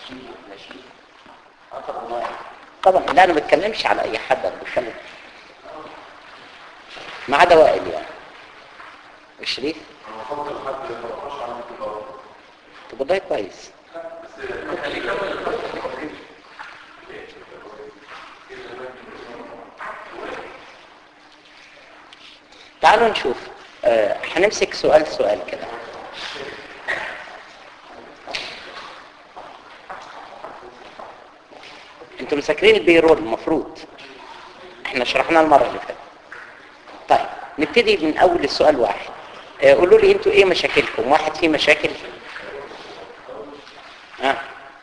طبعا لا انا ما بتكلمش على اي حد انا بتكلم ما عدا وائل يعني الشريف انا بفكر حد ما يتوقعش عنه في الارض طب ده كويس تعالوا نشوف آه، هنمسك سؤال سؤال كده انتوا مساكرين البيرول المفروض احنا شرحناه المره اللي فاتت طيب نبتدي من اول السؤال واحد آه، قولوا لي انتوا ايه مشاكلكم واحد فيه مشاكل ها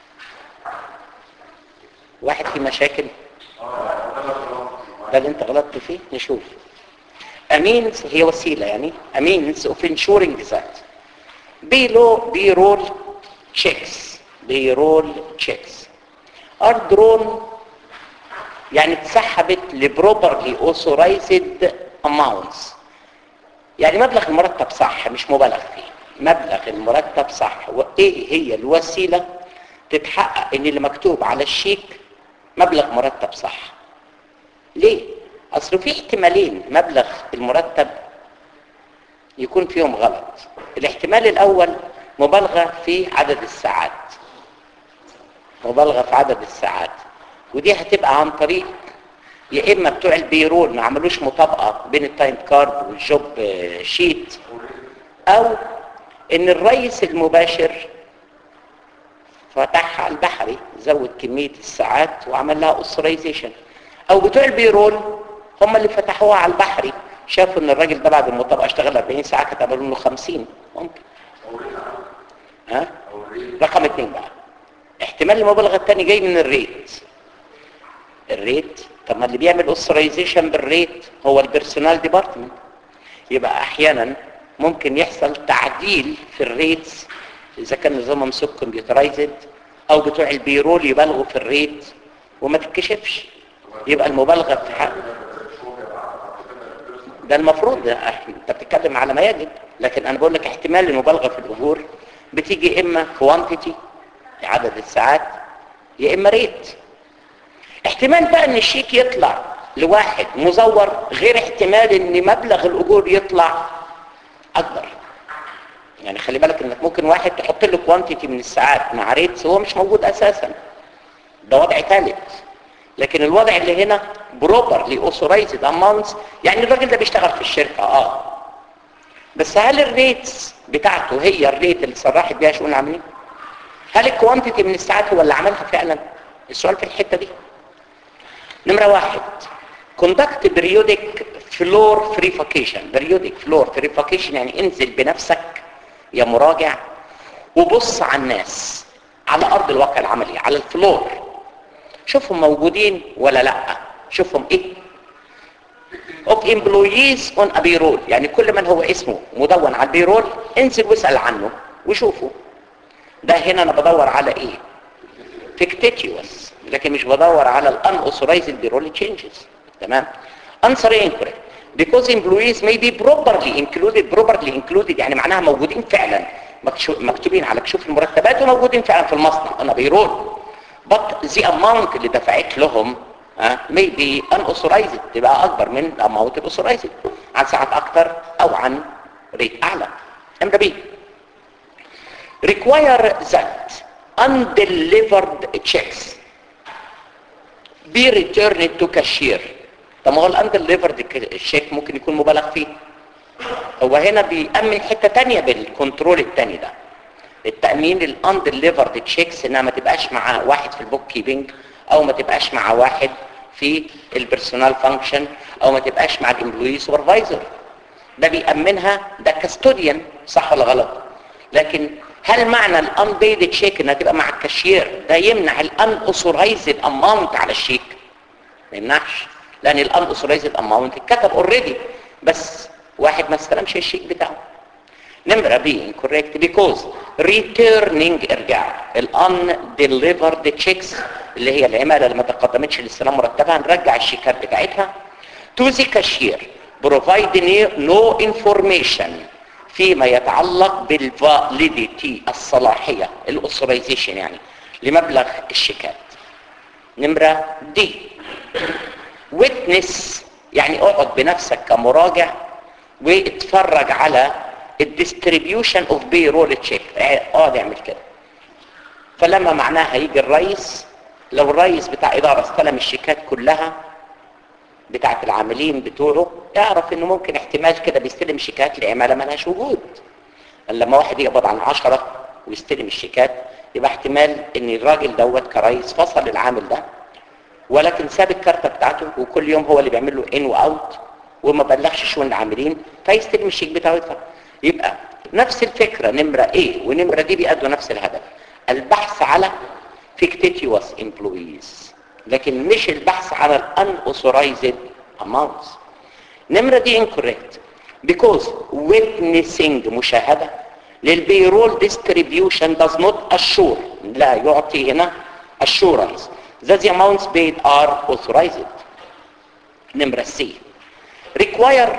واحد فيه مشاكل ده اللي انت غلطت فيه نشوف امينز هي وسيله يعني امينز اوف انشورنج ذات بيلو بيرول تشيكس بيرول تشيكس ار درون يعني اتسحبت لبروبرلي اوثورايزد اماونتس يعني مبلغ المرتب صح مش مبالغ فيه مبلغ المرتب صح وايه هي الوسيله تتحقق ان اللي مكتوب على الشيك مبلغ مرتب صح ليه اصل في احتمالين مبلغ المرتب يكون فيهم غلط الاحتمال الاول مبالغه في عدد الساعات مبالغه في عدد الساعات ودي هتبقى عن طريق يا اما بتوع البيرول ما عملوش مطابقه بين التايم كارد والجوب شيت او ان الرئيس المباشر فتحها على البحري زود كميه الساعات وعمل لها اوثرايزيشن او بتوع البيرول هم اللي فتحوها على البحري شافوا ان الراجل ده بعد المطابقه اشتغل 40 ساعه كتبوا له 50 ممكن ها رقم اثنين بقى احتمال المبالغه الثاني جاي من الريت الريت طب ما اللي بيعمل اوثرايزيشن بالريت هو البيرسونال ديبارتمنت يبقى احيانا ممكن يحصل تعديل في الريتس اذا كان نظام ممسوك كمبيوترايزد او بتوع البيرول يبالغوا في الريت وما تتكشفش يبقى المبالغه في حق ده المفروض ده انت بتتكلم على ما يجب لكن انا بقول لك احتمال المبالغه في الاجور بتيجي اما كوانتيتي عدد الساعات يا اما ريت احتمال بقى ان الشيك يطلع لواحد مزور غير احتمال ان مبلغ الاجور يطلع اكبر يعني خلي بالك انك ممكن واحد تحط له كوانتيتي من الساعات مع ريتس هو مش موجود اساسا ده وضع ثالث لكن الوضع اللي هنا بروبرلي اوثورايزد اماونتس يعني الراجل ده بيشتغل في الشركه اه بس هل الريتس بتاعته هي الريت اللي صرحت بيها شؤون عاملين هل الكوانتيتي من الساعات هو اللي عملها فعلا السؤال في الحته دي نمره واحد conduct periodic floor verification periodic floor verification يعني انزل بنفسك يا مراجع وبص على الناس على ارض الواقع العملي على الفلور شوفهم موجودين ولا لا شوفهم ايه of employees on a payroll يعني كل من هو اسمه مدون على البيرول انزل واسأل عنه وشوفه ده هنا انا بدور على ايه fictitious لكن مش بدور على ال unauthorized payroll changes تمام answer incorrect because employees may be properly included properly included يعني معناها موجودين فعلا مكشو- مكتوبين على كشوف المرتبات وموجودين فعلا في المصنع انا بيرول but the amount اللي دفعت لهم ها may be unauthorized تبقى اكبر من الاماونت الاوثورايزد عن ساعات اكتر او عن ريت اعلى نمره بي require that undelivered checks be returned to cashier طب ما هو الاندليفرد الشيك ممكن يكون مبالغ فيه هو هنا بيأمن حتة تانية بالكنترول التاني ده التأمين الاندليفرد تشيكس انها ما تبقاش مع واحد في البوك كيبنج او ما تبقاش مع واحد في البيرسونال فانكشن او ما تبقاش مع الامبلوي سوبرفايزر ده بيأمنها ده كاستوديان صح ولا غلط لكن هل معنى الانبيد تشيك انها تبقى مع الكاشير ده يمنع الان اوثورايزد اماونت على الشيك ما يمنعش لان الان اوثورايزد اماونت اتكتب اوريدي بس واحد ما استلمش الشيك بتاعه نمرة بي incorrect because returning ارجاع الان delivered checks اللي هي العمالة اللي ما تقدمتش لاستلام مرتبها نرجع الشيكات بتاعتها to the cashier provide no information فيما يتعلق بالفاليديتي الصلاحية الاوثرايزيشن يعني لمبلغ الشيكات نمرة دي ويتنس يعني اقعد بنفسك كمراجع واتفرج على الديستريبيوشن اوف بي رول تشيك اقعد اعمل كده فلما معناها هيجي الرئيس لو الرئيس بتاع اداره استلم الشيكات كلها بتاعت العاملين بتوعه اعرف انه ممكن احتمال كده بيستلم شيكات لعماله مالهاش وجود لما واحد يقبض عن عشرة ويستلم الشيكات يبقى احتمال ان الراجل دوت كرئيس فصل العامل ده ولكن ساب الكارته بتاعته وكل يوم هو اللي بيعمل له ان واوت وما بلغش شؤون العاملين فيستلم الشيك بتاعه ويدفع يبقى نفس الفكره نمره ايه ونمره دي بيأدوا نفس الهدف البحث على fictitious employees لكن مش البحث على unauthorized amounts نمرة دي incorrect because witnessing مشاهدة للبيرول distribution does not assure لا يعطي هنا assurance that the amounts paid are authorized نمرة سي require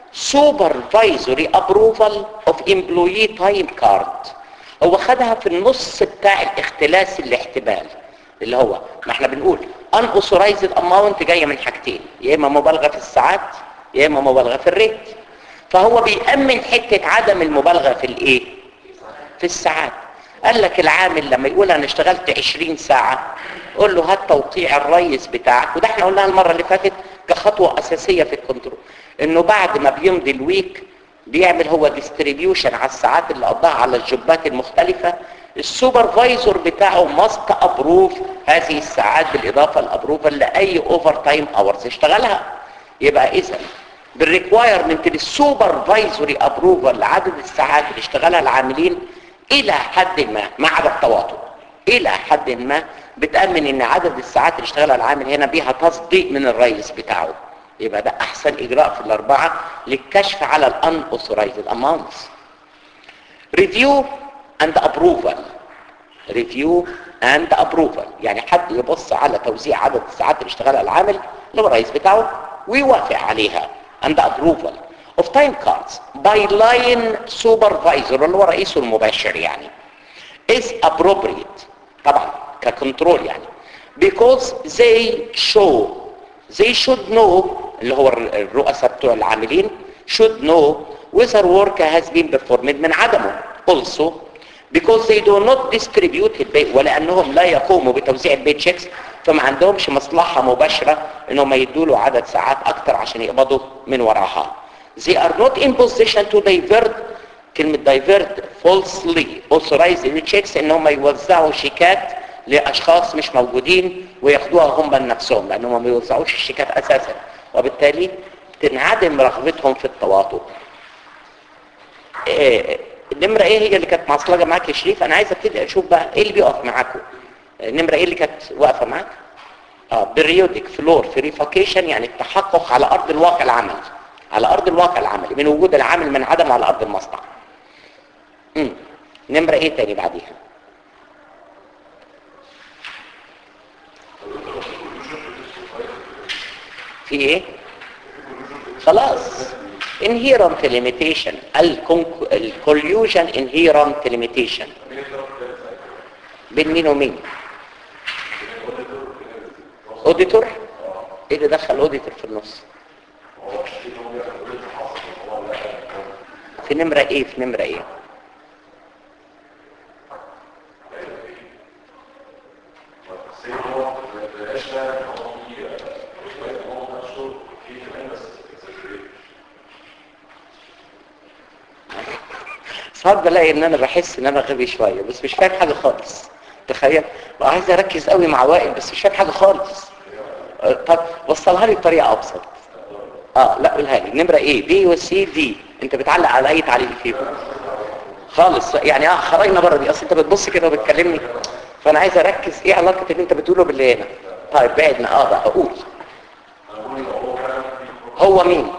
supervisory approval of employee time card هو خدها في النص بتاع الاختلاس الاحتمال اللي هو ما احنا بنقول unauthorized amount جايه من حاجتين يا اما مبالغه في الساعات يا اما مبالغه في الريت فهو بيأمن حته عدم المبالغه في الايه في الساعات قال لك العامل لما يقول انا اشتغلت 20 ساعه قول له هات توقيع الريس بتاعك وده احنا قلناها المره اللي فاتت كخطوه اساسيه في الكنترول انه بعد ما بيمضي الويك بيعمل هو ديستريبيوشن على الساعات اللي قضاها على الجوبات المختلفه السوبرفايزر بتاعه ماست ابروف هذه الساعات بالاضافه لابروفال لاي اوفر تايم اورز اشتغلها يبقى اذا بالريكوايرمنت للسوبرفايزري ابروفال لعدد الساعات اللي اشتغلها العاملين الى حد ما ما عدا التواطؤ الى حد ما بتامن ان عدد الساعات اللي اشتغلها العامل هنا بيها تصديق من الرئيس بتاعه يبقى ده احسن اجراء في الاربعه للكشف على الان اوثورايزد اماونتس ريفيو اند ابروفال ريفيو اند ابروفال يعني حد يبص على توزيع عدد الساعات اللي اشتغلها العامل اللي هو الرئيس بتاعه ويوافق عليها اند ابروفال of time cards by line supervisor اللي هو رئيسه المباشر يعني is appropriate طبعا ككنترول يعني because they show they should know اللي هو الرؤساء بتوع العاملين should know whether work has been performed من عدمه also because they do not distribute البي ولانهم لا يقوموا بتوزيع البي تشيكس فما عندهمش مصلحه مباشره انهم يدوا له عدد ساعات اكتر عشان يقبضوا من وراها they are not in position to divert كلمة divert falsely authorized the checks انهم يوزعوا شيكات لاشخاص مش موجودين وياخدوها هم لنفسهم لانهم ما بيوزعوش الشيكات اساسا وبالتالي تنعدم رغبتهم في التواطؤ إيه النمرة ايه هي اللي كانت معصلجة معاك يا شريف انا عايز ابتدي اشوف بقى ايه اللي بيقف معاكم النمرة ايه اللي كانت واقفة معاك اه periodic فلور فيريفيكيشن يعني التحقق على ارض الواقع العملي على ارض الواقع العملي من وجود العامل من عدم على ارض المصنع امم نمرة ايه تاني بعديها في ايه خلاص inherent limitation الكوليوجن inherent limitation بين مين ومين اوديتور ايه اللي دخل اوديتور في النص في نمرة ايه في نمرة ايه ساعات بلاقي ان انا بحس ان انا غبي شوية بس مش فاهم حاجة خالص تخيل عايز اركز قوي مع وائل بس مش فاهم حاجة خالص طب وصلها لي بطريقة ابسط اه لا قولها لي نمرة ايه بي وسي دي انت بتعلق على اي تعليق فيهم خالص يعني اه خرجنا بره دي اصل انت بتبص كده وبتكلمني فانا عايز اركز ايه علاقة اللي انت بتقوله باللي هنا طيب بعدنا اه بقى اقول هو مين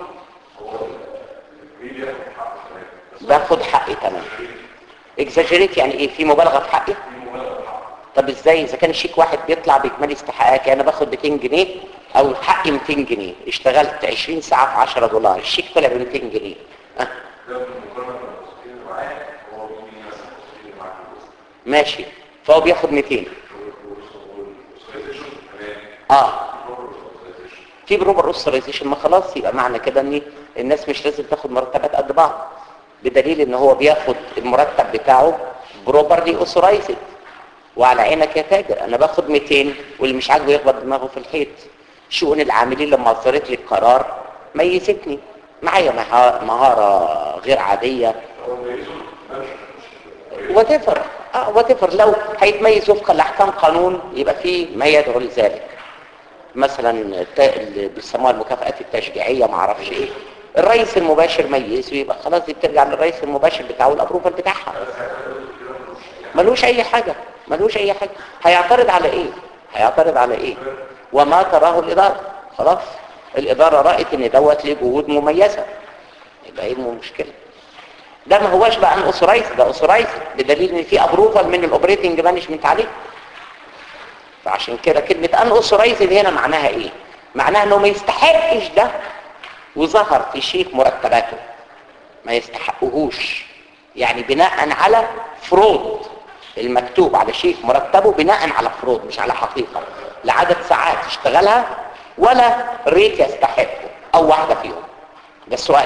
باخد حقي تمام اكزاجريت يعني ايه في مبالغه في حقي طب ازاي اذا كان شيك واحد بيطلع باجمالي استحقاقي انا باخد 200 جنيه او حقي 200 جنيه اشتغلت 20 ساعه في 10 دولار الشيك طلع ب 200 جنيه أه. ماشي فهو بياخد 200 اه في بروبر اوثرايزيشن ما خلاص يبقى معنى كده ان الناس مش لازم تاخد مرتبات قد بعض بدليل ان هو بياخد المرتب بتاعه بروبرلي اوثرايزد وعلى عينك يا تاجر انا باخد 200 واللي مش عاجبه يخبط دماغه في الحيط شؤون العاملين لما اصدرت لي القرار ميزتني معايا مها- مهاره غير عاديه وتفر اه وتفر لو هيتميز وفقا لاحكام قانون يبقى فيه ما يدعو لذلك مثلا الت- اللي بيسموها المكافآت التشجيعيه ما اعرفش ايه الرئيس المباشر ميز ويبقى خلاص دي بترجع للرئيس المباشر بتاعه الابروفال بتاعها ملوش اي حاجه ملوش اي حاجه هيعترض على ايه هيعترض على ايه وما تراه الاداره خلاص الاداره رأت ان دوت ليه جهود مميزه يبقى ايه المشكله ده ما هواش بقى ان اوثرايز ده اوثرايز بدليل ان في ابروفال من الاوبريتنج مانجمنت عليه فعشان كده كلمه ان اوثرايز هنا معناها ايه معناها انه ما يستحقش ده وظهر في شيك مرتباته ما يستحقهوش يعني بناء على فرود المكتوب على شيك مرتبه بناء على فرود مش على حقيقه لعدد ساعات اشتغلها ولا ريت يستحقه او واحده فيهم ده السؤال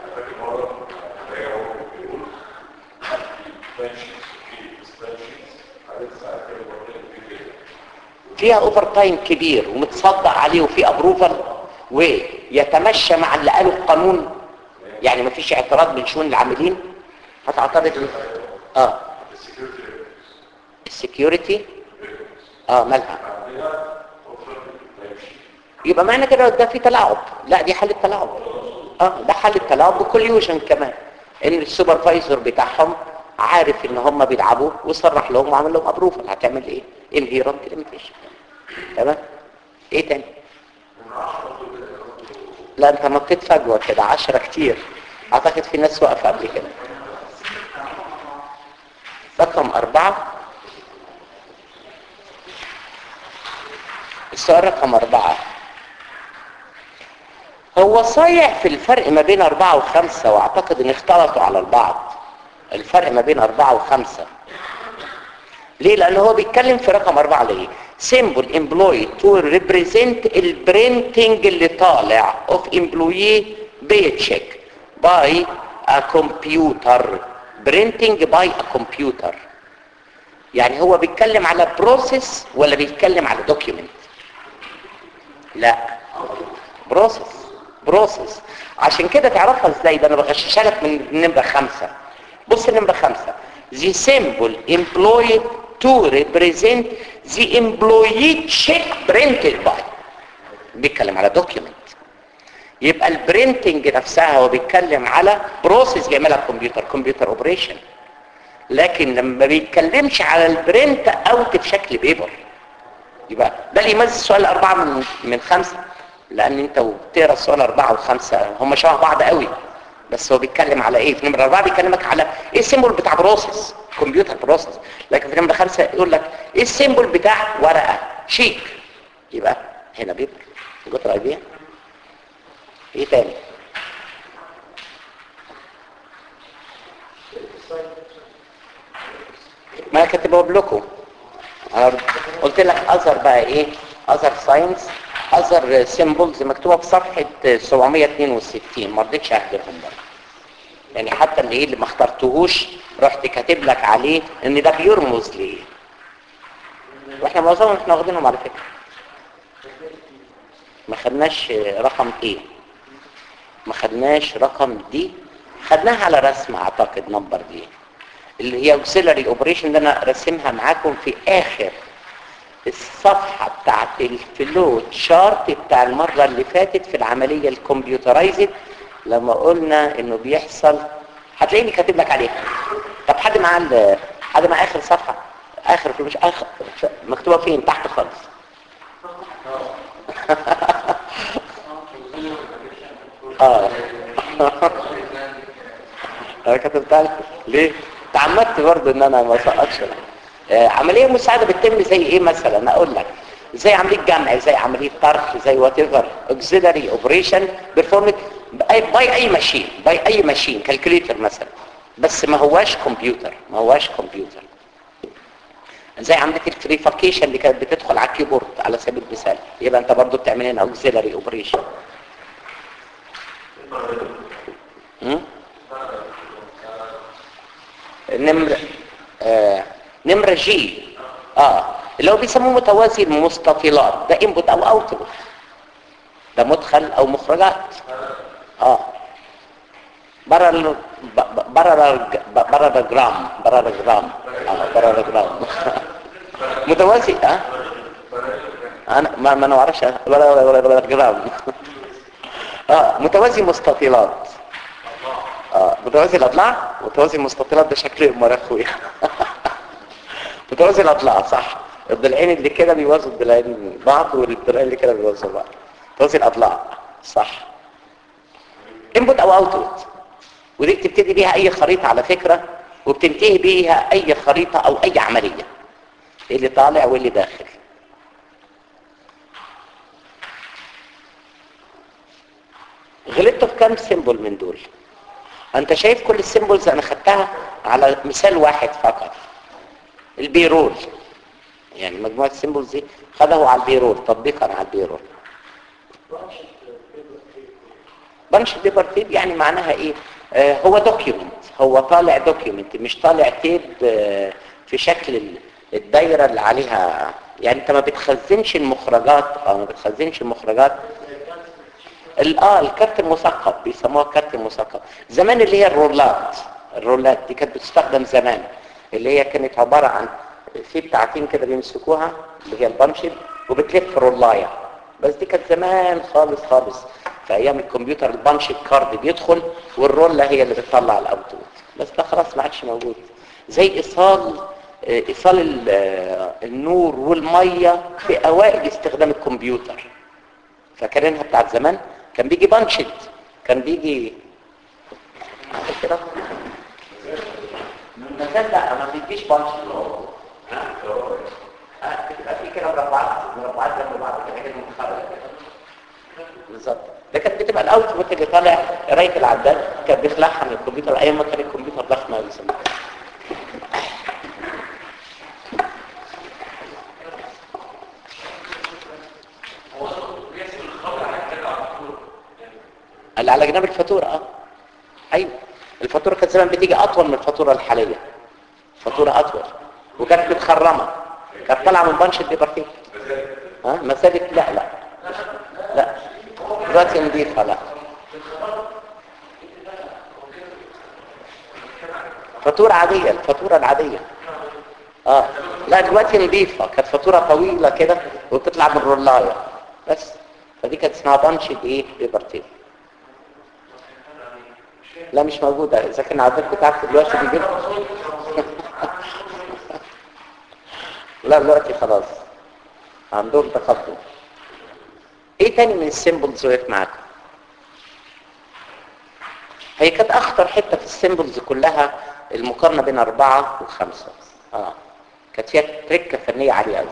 فيها اوفر تايم كبير ومتصدق عليه وفي ابروفال ويتمشى مع اللي قاله القانون يعني مفيش اعتراض من شؤون العاملين هتعترض ليه؟ اه السكيورتي اه مالها يبقى معنى كده ده في تلاعب لا دي حالة تلاعب اه ده حالة تلاعب وكوليوشن كمان ان السوبرفايزر بتاعهم عارف ان هم بيلعبوا وصرح لهم وعمل لهم ابروفل هتعمل ايه انهيرنت ليميتيشن تمام ايه تاني لا انت نطيت فجوه كده عشرة كتير اعتقد في ناس واقفه قبل كده رقم أربعة السؤال رقم أربعة هو صايع في الفرق ما بين أربعة وخمسة وأعتقد إن اختلطوا على البعض الفرق ما بين أربعة وخمسة ليه؟ لأن هو بيتكلم في رقم أربعة ليه؟ symbol employee to represent البرينتنج اللي طالع of employee paycheck by a computer printing by a computer يعني هو بيتكلم على بروسيس ولا بيتكلم على دوكيومنت لا بروسيس بروسيس عشان كده تعرفها ازاي ده انا بغششها لك من نمره خمسة بص النمره خمسة the symbol employed to represent the employee check printed by بيتكلم على دوكيومنت يبقى البرينتنج نفسها هو بيتكلم على بروسيس بيعملها الكمبيوتر كمبيوتر اوبريشن لكن لما بيتكلمش على البرنت اوت في شكل بيبر يبقى ده اللي يميز السؤال أربعة من من خمسة لأن أنت وبتقرا السؤال أربعة وخمسة هم شبه بعض قوي بس هو بيتكلم على إيه؟ في نمرة أربعة بيكلمك على إيه السيمبل بتاع بروسيس كمبيوتر بروسيس لكن في نمرة خمسة يقول لك إيه السيمبل بتاع ورقة شيك يبقى هنا بيبر جوتر أيديا إيه تاني؟ ما انا كاتبه لكم انا قلت لك اذر بقى ايه اذر ساينس اذر سيمبلز مكتوبه في صفحه 762 ما رضيتش اهدرهم برضه يعني حتى اللي ايه اللي ما اخترتهوش رحت كاتب لك عليه ان ده بيرمز ليه واحنا معظمهم احنا واخدينهم على فكره ما خدناش رقم ايه ما خدناش رقم دي خدناها على رسم اعتقد نمبر دي اللي هي auxiliary operation اللي انا رسمها معاكم في اخر الصفحة بتاعت الفلو تشارت بتاع المرة اللي فاتت في العملية الكمبيوترايزد لما قلنا انه بيحصل هتلاقيني كاتب لك عليها طب حد معاه ال- حد مع اخر صفحة اخر فلوس اخر مكتوبة فين تحت خالص اه انا كتبتها لك ليه تعمدت برضه ان انا ما اسقطش آه، عمليه مساعده بتتم زي ايه مثلا اقول لك زي عمليه جمع زي عمليه طرح زي وات ايفر اوكسيلري اوبريشن بيرفورمد باي اي ماشين باي اي ماشين كالكوليتر مثلا بس ما هواش كمبيوتر ما هواش كمبيوتر زي عمليه الفريفاكيشن اللي كانت بتدخل على الكيبورد على سبيل المثال يبقى انت برضو بتعمل هنا auxiliary اوبريشن نمرة آه نمرة جي اه اللي هو بيسموه متوازي المستطيلات ده انبوت او اوتبوت ده مدخل او مخرجات اه برر بررجرام بررجرام اه بررجرام متوازي اه انا ما ما نعرفش بررجرام اه متوازي مستطيلات اه متوازي الاضلاع متوازي المستطيلات ده شكل امال اخويا متوازي الاضلاع صح الضلعين اللي كده بيوازوا الضلعين بعض والضلعين اللي كده بيوازوا بعض متوازي الاضلاع صح انبوت او اوتبوت ودي بتبتدي بيها اي خريطة على فكرة وبتنتهي بيها اي خريطة او اي عملية اللي طالع واللي داخل غلطت في كام سيمبل من دول انت شايف كل السيمبلز انا خدتها على مثال واحد فقط البيرول يعني مجموعة السيمبلز دي خده على البيرول تطبيقا على البيرول بنش بيبر تيب يعني معناها ايه آه هو دوكيومنت هو طالع دوكيومنت مش طالع تيب آه في شكل الدايره اللي عليها يعني انت ما بتخزنش المخرجات او ما بتخزنش المخرجات اه الكارت المثقب بيسموها كارت المثقب زمان اللي هي الرولات الرولات دي كانت بتستخدم زمان اللي هي كانت عباره عن في بتاعتين كده بيمسكوها اللي هي البنشب وبتلف رولايه بس دي كانت زمان خالص خالص في ايام الكمبيوتر البانش كارد بيدخل والرولة هي اللي بتطلع الاوتبوت بس ده خلاص ما عادش موجود زي ايصال ايصال النور والميه في اوائل استخدام الكمبيوتر فاكرينها بتاعت زمان كان بيجي بانشد كان بيجي كده المثال لا ما بيجيش بانشد ها بتبقى في كده مربعات مربعات جنب بعض كده كده متخرج بالظبط ده كانت بتبقى الاوتبوت اللي طالع قرايه العداد كانت بيخلعها من الكمبيوتر ايام ما كان الكمبيوتر ضخم قوي زمان اللي على جناب الفاتوره اه ايوه الفاتوره كانت زمان بتيجي اطول من الفاتوره الحاليه فاتوره اطول وكانت متخرمه كانت طالعه من بنش البيبر تيب ها مسالك لا لا لا دلوقتي نضيفها لا فاتورة عادية الفاتورة العادية اه لا دلوقتي نضيفها كانت فاتورة طويلة كده وبتطلع من الرولاية بس فدي كانت اسمها بانش ايه بيبر تيب لا مش موجودة اذا كان العداد بتاعك دلوقتي بيجيب لا دلوقتي خلاص عندهم تقدم ايه تاني من السيمبلز وقف معاكم هي كانت اخطر حته في السيمبلز كلها المقارنه بين اربعه وخمسه اه كانت فيها تركه فنيه عاليه قوي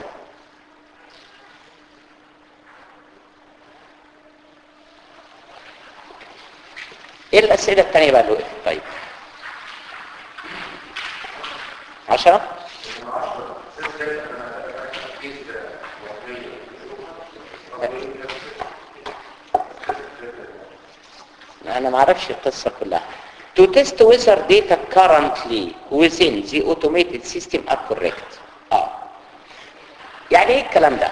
ايه الاسئله الثانيه بقى اللي وقفت طيب عشرة انا ما اعرفش القصه كلها to test whether data currently within the automated system are correct اه يعني ايه الكلام ده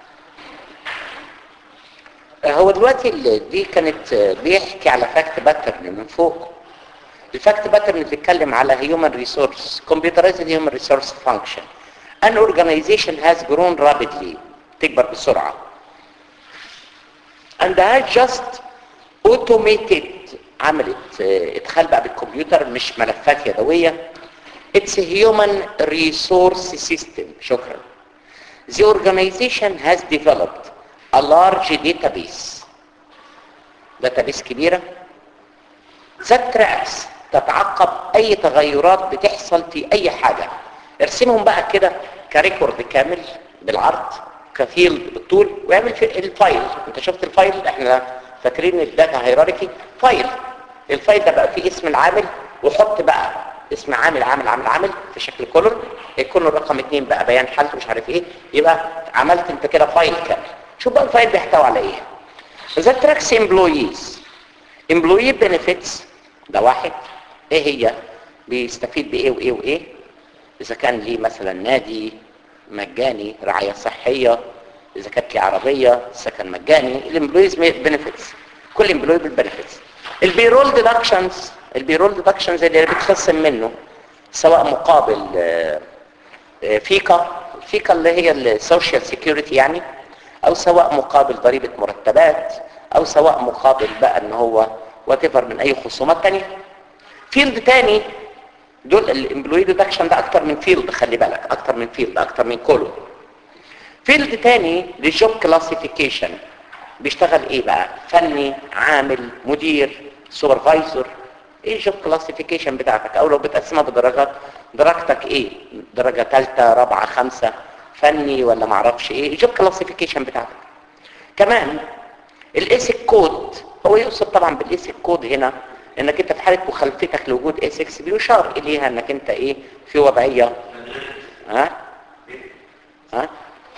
هو دلوقتي دي كانت بيحكي على فاكت باترن من فوق الفاكت باترن بتتكلم على human resource computerized human resource function an organization has grown rapidly تكبر بسرعه and has just automated عملت ادخال بقى بالكمبيوتر مش ملفات يدوية it's a human resource system شكرا the organization has developed a large database database كبيرة that tracks تتعقب اي تغيرات بتحصل في اي حاجة ارسمهم بقى كده كريكورد كامل بالعرض كفيلد بالطول واعمل في الفايل انت شفت الفايل احنا فاكرين الداتا هيراركي فايل الفايل ده بقى فيه اسم العامل وحط بقى اسم عامل عامل عامل عامل في شكل كولر الكولر رقم اتنين بقى بيان حالته مش عارف ايه يبقى عملت انت كده فايل كامل شوف بقى الفايل بيحتوي على ايه ذا تراكس امبلويز امبلوي بنفيتس ده واحد ايه هي بيستفيد بايه وايه وايه اذا كان ليه مثلا نادي مجاني رعايه صحيه اذا كانت لي عربيه سكن مجاني الامبلويز بنفيتس كل امبلوي بالبنفيتس البيرول ديدكشنز البيرول ديدكشنز اللي بتخصم منه سواء مقابل آه، آه، فيكا فيكا اللي هي السوشيال سيكيورتي يعني او سواء مقابل ضريبه مرتبات او سواء مقابل بقى ان هو وات من اي خصومات تانية فيلد تاني دول الامبلوي ديدكشن ده اكتر من فيلد خلي بالك اكتر من فيلد اكتر من كولوم فيلد تاني للجوب كلاسيفيكيشن بيشتغل ايه بقى فني عامل مدير سوبرفايزر ايه الجوب كلاسيفيكيشن بتاعتك او لو بتقسمها بدرجات درجتك ايه درجه ثالثه رابعه خمسه فني ولا معرفش ايه الجوب كلاسيفيكيشن بتاعتك كمان الاسك كود هو يقصد طبعا بالاسك كود هنا انك انت في حاله مخالفتك لوجود اسكس بيشار اليها انك انت ايه في وضعيه ها ها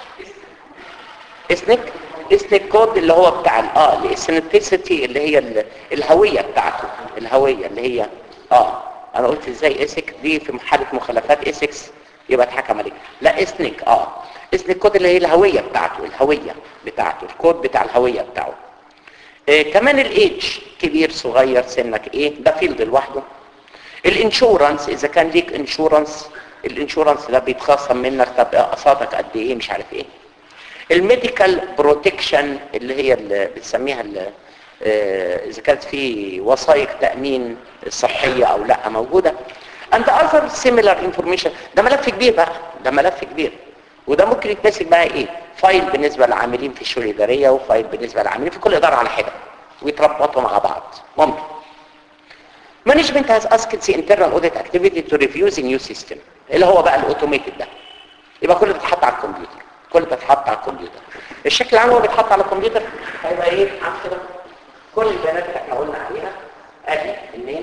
اسنك اسنك كود اللي هو بتاع ال- اه الاسنتيسيتي اللي هي ال- الهويه بتاعته الهويه اللي هي اه انا قلت ازاي اسك دي في حاله مخالفات اسكس يبقى اتحكم عليك لا اسنك اه اسنك كود اللي هي الهويه بتاعته الهويه بتاعته الكود بتاع الهويه بتاعه آه كمان الايدج كبير صغير سنك ايه ده فيلد لوحده الانشورنس اذا كان ليك انشورنس الانشورنس ده بيتخصم منك طب اقساطك قد ايه مش عارف ايه الميديكال بروتكشن اللي هي اللي بتسميها ال- آه، اذا كانت في وثائق تامين صحيه او لا موجوده and other similar information ده ملف كبير بقى ده ملف كبير وده ممكن يتمسك بقى ايه فايل بالنسبه للعاملين في الشؤون الاداريه وفايل بالنسبه للعاملين في كل اداره على حده ويتربطوا مع بعض ممكن Management has asked the internal audit activity to review the new system اللي هو بقى الاوتوميتد ده يبقى كله بيتحط على الكمبيوتر كله بيتحط على الكمبيوتر الشكل العام هو بيتحط على الكمبيوتر هيبقى ايه عامل كده كل البيانات اللي احنا قلنا عليها ادي النيم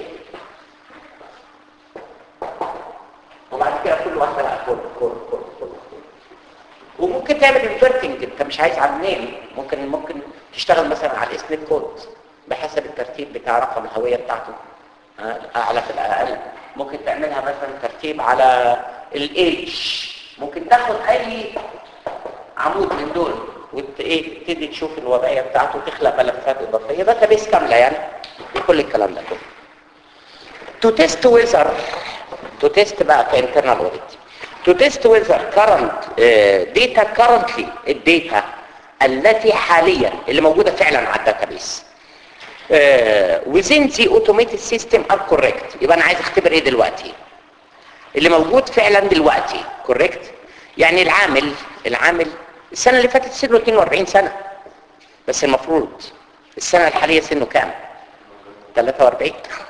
وبعد كده كل واحده بقى كل كل كل كل وممكن تعمل انفرتنج انت مش عايز على النيم ممكن ممكن تشتغل مثلا على الاسم كود بحسب الترتيب بتاع رقم الهويه بتاعته آه، الاعلى في الاقل ممكن تعملها مثلا ترتيب على الايدج ممكن تاخد اي عمود من دول وت ايه تبتدي تشوف الوضعيه بتاعته وتخلق ملفات اضافيه داتا بيس كامله يعني كل الكلام ده كله to test whether to test بقى كinternal audit to test whether current uh, data currently الداتا التي حاليا اللي موجودة فعلا على الداتابيس uh, within the automated system are correct يبقى انا عايز اختبر ايه دلوقتي اللي موجود فعلا دلوقتي correct يعني العامل العامل السنة اللي فاتت سنه 42 سنة بس المفروض السنة الحالية سنه كام 43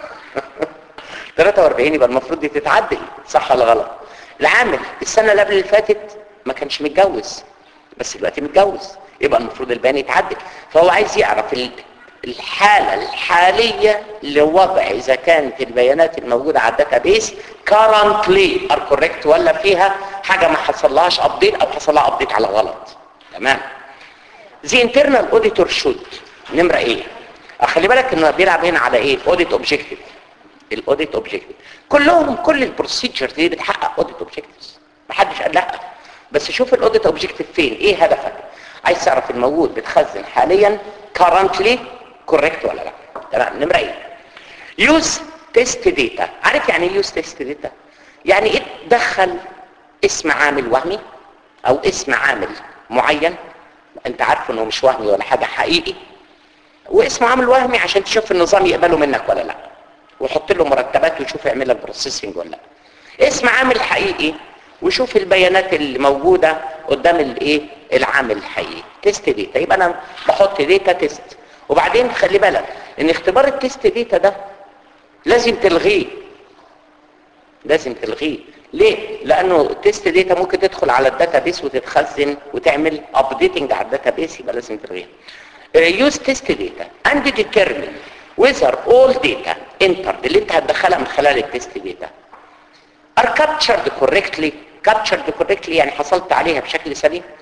43 يبقى المفروض دي تتعدل صح ولا غلط العامل السنه اللي قبل اللي فاتت ما كانش متجوز بس دلوقتي متجوز يبقى المفروض البيان يتعدل فهو عايز يعرف ال- الحاله الحاليه لوضع اذا كانت البيانات الموجوده على الداتابيس currently are correct ولا فيها حاجه ما حصلهاش ابديت او حصل لها ابديت على غلط تمام The internal auditor should نمرة ايه خلي بالك انه بيلعب هنا على ايه audit objective الاوديت اوبجكتيف كلهم كل البروسيجر دي بتحقق اوديت اوبجكتيفز محدش قال لا بس شوف الاوديت اوبجكتيف فين ايه هدفك عايز تعرف الموجود بتخزن حاليا currently correct ولا لا تمام نمره ايه يوز تيست داتا عارف يعني ايه يوز تيست داتا يعني ايه تدخل اسم عامل وهمي او اسم عامل معين انت عارف انه مش وهمي ولا حاجه حقيقي واسم عامل وهمي عشان تشوف النظام يقبله منك ولا لا وحط له مرتبات وشوف يعمل لك بروسيسنج ولا لا اسم عامل حقيقي وشوف البيانات اللي موجوده قدام الايه العامل الحقيقي تيست داتا يبقى انا بحط داتا تيست وبعدين خلي بالك ان اختبار التيست داتا ده لازم تلغيه لازم تلغيه ليه لانه التيست داتا ممكن تدخل على الداتابيس وتتخزن وتعمل ابديتنج على الداتابيس يبقى لازم تلغيها use test data and determine whether all data entered اللي انت هتدخلها من خلال التست data are captured correctly captured correctly يعني حصلت عليها بشكل سليم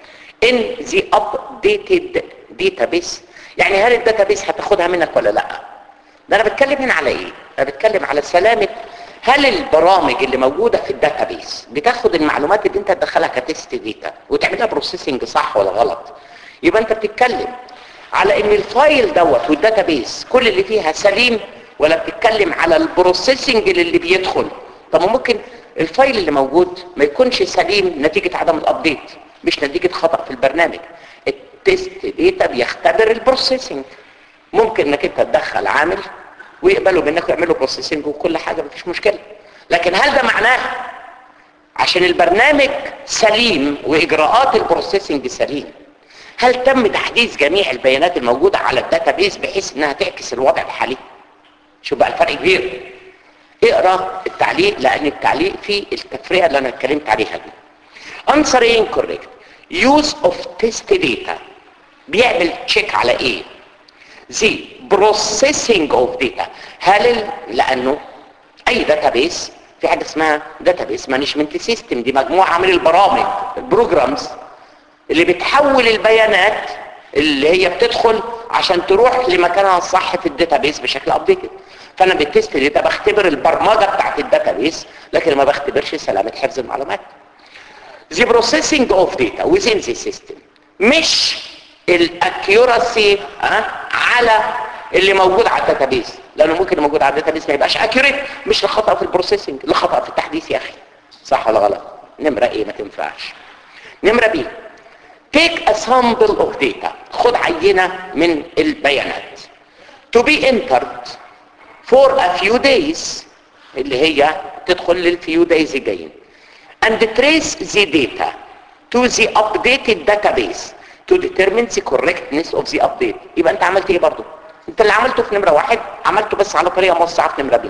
in the updated database يعني هل الداتابيس هتاخدها منك ولا لا ده انا بتكلم هنا على ايه انا بتكلم على سلامة هل البرامج اللي موجودة في الداتابيس بتاخد المعلومات اللي انت تدخلها كتست داتا وتعملها بروسيسنج صح ولا غلط يبقى انت بتتكلم على ان الفايل دوت والداتابيس كل اللي فيها سليم ولا بتتكلم على البروسيسنج اللي بيدخل طب ما ممكن الفايل اللي موجود ما يكونش سليم نتيجة عدم الابديت مش نتيجة خطأ في البرنامج التست داتا بيختبر البروسيسنج ممكن انك انت تدخل عامل ويقبلوا منك ويعملوا بروسيسنج وكل حاجة مفيش مشكلة لكن هل ده معناه عشان البرنامج سليم واجراءات البروسيسنج سليم هل تم تحديث جميع البيانات الموجودة على الداتابيس بحيث انها تعكس الوضع الحالي شوف بقى الفرق كبير اقرا التعليق لان التعليق فيه التفرقه اللي انا اتكلمت عليها دي answer incorrect use of test data بيعمل تشيك على ايه the processing of data هل ال... لانه اي داتابيس في حاجه اسمها داتابيس مانجمنت سيستم دي مجموعه من البرامج البروجرامز اللي بتحول البيانات اللي هي بتدخل عشان تروح لمكانها الصح في الداتابيس بشكل ابديتد فانا بالتست داتا بختبر البرمجه بتاعت الداتابيس لكن ما بختبرش سلامه حفظ المعلومات the processing of data within the system مش الاكيوراسي على اللي موجود على الداتابيس لانه ممكن موجود على الداتابيس ما يبقاش اكيوريت مش لخطا في البروسيسنج لخطا في التحديث يا اخي صح ولا غلط نمره ايه ما تنفعش نمره بي take a sample of data خد عينه من البيانات to be entered for a few days اللي هي تدخل للفيو دايز الجايين and trace the data to the updated database to determine the correctness of the update يبقى انت عملت ايه برضو انت اللي عملته في نمرة واحد عملته بس على طريقة موسعة في نمرة بي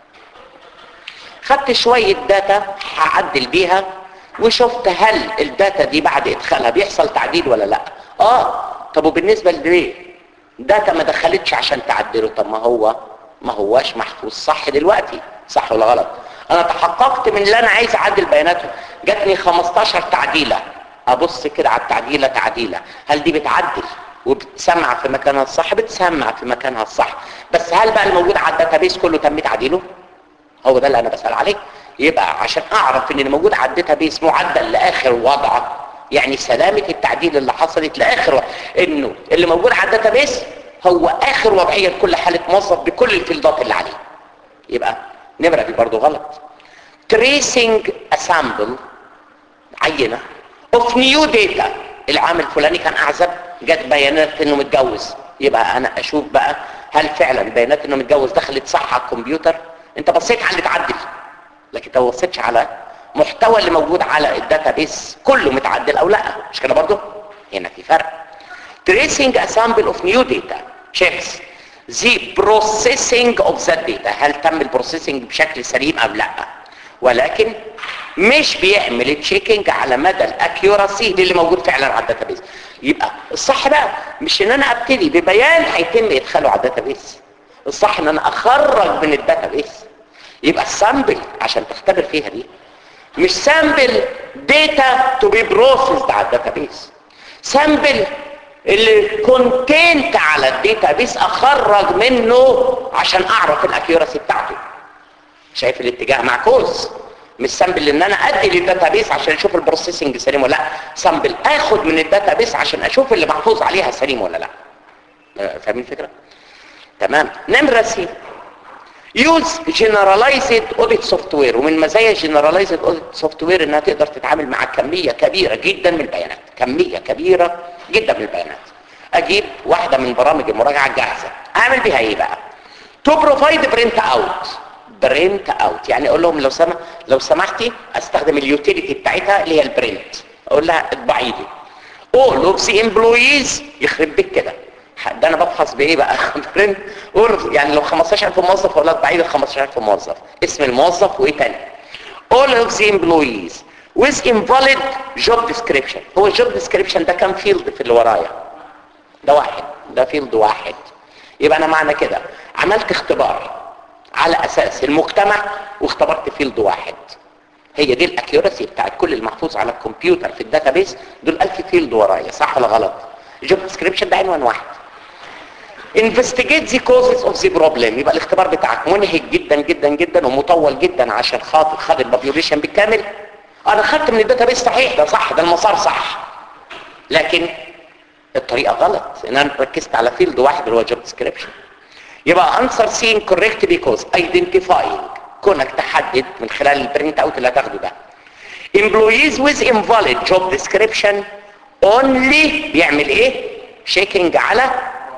خدت شوية داتا هعدل بيها وشفت هل الداتا دي بعد ادخالها بيحصل تعديل ولا لا اه طب وبالنسبة ليه داتا ما دخلتش عشان تعدله طب ما هو ما هواش محفوظ صح دلوقتي صح ولا غلط انا تحققت من اللي انا عايز اعدل بياناته جاتني 15 تعديلة ابص كده على التعديلة تعديلة هل دي بتعدل وبتسمع في مكانها الصح بتسمع في مكانها الصح بس هل بقى الموجود على الداتابيس كله تم تعديله هو ده اللي انا بسأل عليه يبقى عشان اعرف ان اللي موجود على الداتابيس معدل لاخر وضعه يعني سلامة التعديل اللي حصلت لاخر وضع. انه اللي موجود على الداتابيس هو اخر وضعية لكل حالة موظف بكل الفيلدات اللي عليه يبقى نمرة دي برضو غلط tracing a sample عينة of new data العام الفلاني كان اعزب جت بيانات انه متجوز يبقى انا اشوف بقى هل فعلا بيانات انه متجوز دخلت صح على الكمبيوتر انت بصيت على اللي اتعدل لكن انت ما بصيتش على محتوى اللي موجود على الداتابيس كله متعدل او لا مش كده برضو هنا في فرق tracing a sample of new data checks the processing of that data هل تم البروسيسنج بشكل سليم ام لا ولكن مش بيعمل تشيكينج على مدى الاكيوراسي للي موجود فعلا على الداتابيس يبقى الصح بقى مش ان انا ابتدي ببيان هيتم ادخاله على الداتابيس الصح ان انا اخرج من الداتابيس يبقى السامبل عشان تختبر فيها دي مش سامبل داتا تو بي بروسيسد على الداتابيس سامبل اللي كونتنت على الداتابيس اخرج منه عشان اعرف الاكيوراسي بتاعته شايف الاتجاه معكوس مش سامبل ان انا ادي للداتابيس عشان اشوف البروسيسنج سليم ولا لا سامبل اخد من الداتابيس عشان اشوف اللي محفوظ عليها سليم ولا لا فاهمين الفكره تمام نمره سي يوز جنرالايزد اوديت سوفت وير ومن مزايا جنرالايزد اوديت سوفت وير انها تقدر تتعامل مع كميه كبيره جدا من البيانات كميه كبيره جدا من البيانات اجيب واحده من برامج المراجعه الجاهزه اعمل بيها ايه بقى تو بروفايد برنت اوت برنت اوت يعني اقول لهم لو سمح لو سمحتي استخدم اليوتيليتي بتاعتها اللي هي البرنت اقول لها اطبعي لي all of the employees يخرب بيك كده ده انا بفحص بايه بقى برنت يعني لو 15000 موظف اقول لها اطبعي لي 15000 موظف اسم الموظف وايه تاني all of the employees with invalid job description هو الجوب description ده كام فيلد في اللي ورايا ده واحد ده فيلد واحد يبقى انا معنى كده عملت اختبار على اساس المجتمع واختبرت فيلد واحد هي دي الاكيورسي بتاعت كل المحفوظ على الكمبيوتر في الداتابيس دول 1000 فيلد ورايا صح ولا غلط الجوب ديسكريبشن ده عنوان واحد investigate the causes of the problem يبقى الاختبار بتاعك منهك جدا جدا جدا ومطول جدا عشان خاطر خد البوبيوليشن بالكامل انا خدت من الداتابيس صحيح ده صح ده المسار صح لكن الطريقه غلط ان انا ركزت على فيلد واحد اللي هو جوب ديسكريبشن يبقى answer seen correct because identifying كونك تحدد من خلال البرنت اوت اللي هتاخده ده employees with invalid job description only بيعمل ايه checking على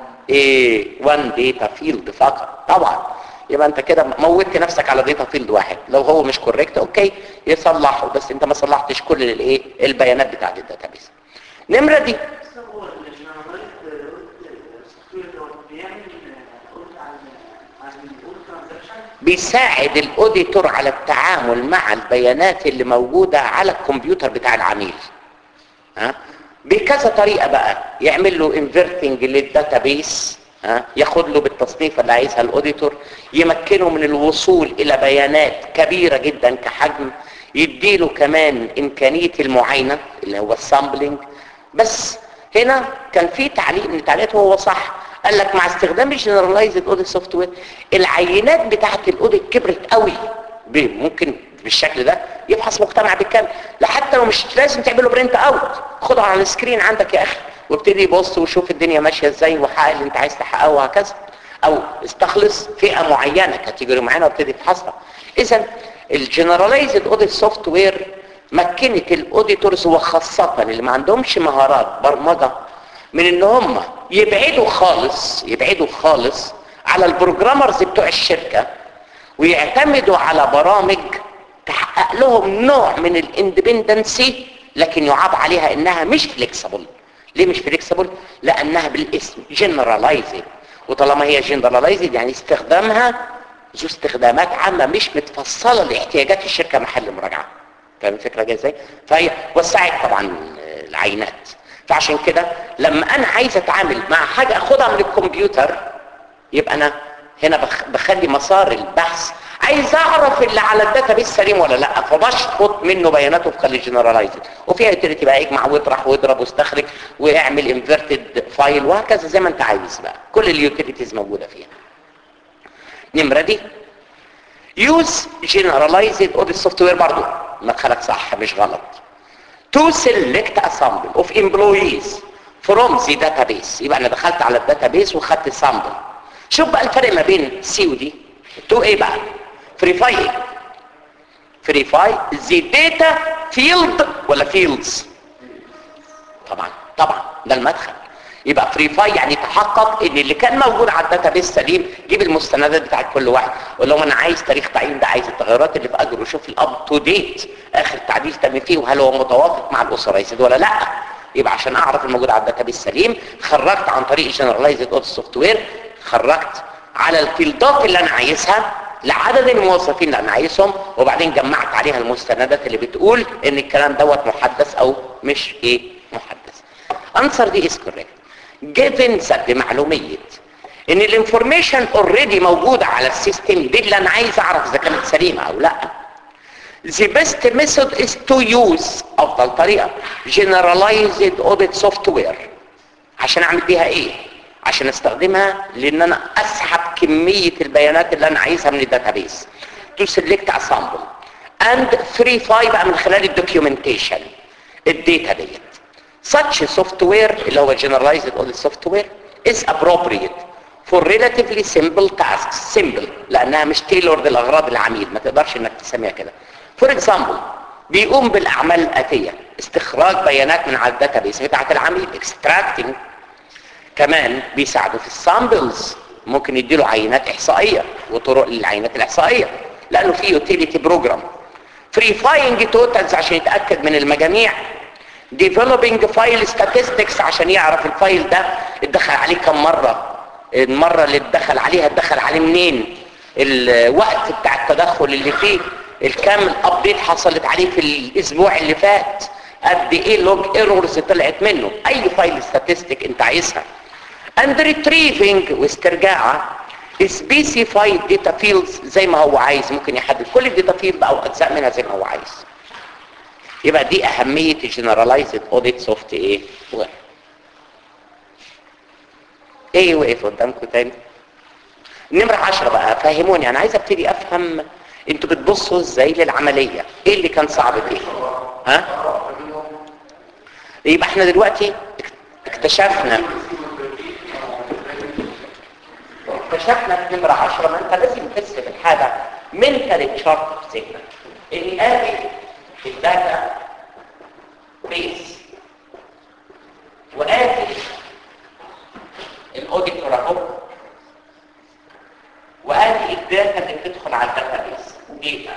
ايه one data field فقط طبعا يبقى انت كده موتت نفسك على داتا فيلد واحد لو هو مش كوريكت اوكي يصلحه بس انت ما صلحتش كل الايه البيانات بتاعت الداتابيس نمره دي هو الجنراليزد سوفت وير بيعمل قلت عن عن الاول ترانزاكشن بيساعد الاوديتور على التعامل مع البيانات اللي موجودة على الكمبيوتر بتاع العميل ها بكذا طريقة بقى يعمل له انفيرتنج للداتابيس ها ياخد له بالتصنيف اللي عايزها الاوديتور يمكنه من الوصول الى بيانات كبيرة جدا كحجم يديله كمان امكانية المعاينة اللي هو السامبلينج بس هنا كان في تعليق من التعليقات وهو صح قال لك مع استخدام الجنرالايزد اوديت سوفت وير العينات بتاعت الاوديت كبرت قوي ب- ممكن بالشكل ده يفحص مجتمع بالكامل لا حتى لو مش لازم تعمله برنت اوت خدها على السكرين عندك يا اخي وابتدي يبص وشوف الدنيا ماشيه ازاي وحقق اللي انت عايز تحققه وهكذا او استخلص فئه معينه كاتيجوري معينه وابتدي تفحصها اذا الجنرالايزد اوديت سوفت وير مكنت الاوديتورز وخاصه اللي ما عندهمش مهارات برمجه من ان هم يبعدوا خالص يبعدوا خالص على البروجرامرز بتوع الشركه ويعتمدوا على برامج تحقق لهم نوع من الاندبندنسي لكن يعاب عليها انها مش فليكسبل ليه مش فليكسبل لانها بالاسم جنرالايزد وطالما هي جنرالايزد يعني استخدامها ذو استخدامات عامه مش متفصله لاحتياجات الشركه محل مراجعه فاهم الفكره جايه ازاي فهي وسعت طبعا العينات فعشان كده لما انا عايز اتعامل مع حاجه اخدها من الكمبيوتر يبقى انا هنا بخ- بخلي مسار البحث عايز اعرف اللي على الداتا بيس سليم ولا لا فبشفط منه بياناته وبخلي جنرالايزد وفيها يوتيليتي بقى اجمع واطرح واضرب واستخرج واعمل انفيرتد فايل وهكذا زي ما انت عايز بقى كل اليوتيليتيز موجوده فيها نمره دي يوز جنرالايزد اوديت سوفت وير برضه مدخلك صح مش غلط to select a sample of employees from the database يبقى انا دخلت على الداتابيس وخدت سامبل شوف بقى الفرق ما بين سي ودي تو ايه بقى فريفاي فريفاي the data field ولا fields طبعا طبعا ده المدخل يبقى فريفاي يعني تحقق ان اللي كان موجود على الداتابيس سليم جيب المستندات بتاعت كل واحد قول لهم انا عايز تاريخ تعيين ده عايز التغيرات اللي في اجره وشوف الاب تو ديت اخر تعديل تم فيه وهل هو متوافق مع الاوثرايزد ولا لا يبقى عشان اعرف الموجود على الداتابيس سليم خرجت عن طريق الجنرالايزد اوف سوفت وير خرجت على الفيلدات اللي انا عايزها لعدد الموظفين اللي انا عايزهم وبعدين جمعت عليها المستندات اللي بتقول ان الكلام دوت محدث او مش ايه محدث answer دي is correct given that بمعلومية ان الانفورميشن اوريدي موجودة على السيستم دي اللي انا عايز اعرف اذا كانت سليمة او لا the best method is to use افضل طريقة generalized audit software عشان اعمل بيها ايه عشان استخدمها لان انا اسحب كمية البيانات اللي انا عايزها من الداتابيس to select a sample and verify بقى من خلال الدوكيومنتيشن الداتا ديت such software اللي هو generalized audit software is appropriate for relatively simple tasks simple لانها مش tailored لاغراض العميل ما تقدرش انك تسميها كده for example بيقوم بالاعمال الاتيه استخراج بيانات من على الداتابيس بتاعه العميل extracting كمان بيساعدوا في السامبلز ممكن يديله عينات احصائيه وطرق للعينات الاحصائيه لانه في يوتيليتي بروجرام فريفاينج توتالز عشان يتاكد من المجاميع ديفلوبينج فايل statistics عشان يعرف الفايل ده اتدخل عليه كم مره المره اللي اتدخل عليها اتدخل عليه منين الوقت بتاع التدخل اللي فيه الكام الابديت حصلت عليه في الاسبوع اللي فات قد ايه لوج ايرورز طلعت منه اي فايل ستاتستيك انت عايزها and retrieving واسترجاعها specified data fields زي ما هو عايز ممكن يحدد كل الداتا فيلد او اجزاء منها زي ما هو عايز يبقى دي اهميه generalized audit soft ايه وقف. ايه وقف قدامكم تاني نمرة عشرة بقى فهموني انا عايز ابتدي افهم انتوا بتبصوا ازاي للعملية ايه اللي كان صعب فيه ها يبقى احنا دلوقتي اكتشفنا اكتشفنا في نمرة عشرة ما انت لازم ترسم الحاجة منتال تشارت في ذهنك ان ادي الداتا بيس وادي الاوديتور اهو وادي الداتا اللي بتدخل على الداتا بيس داتا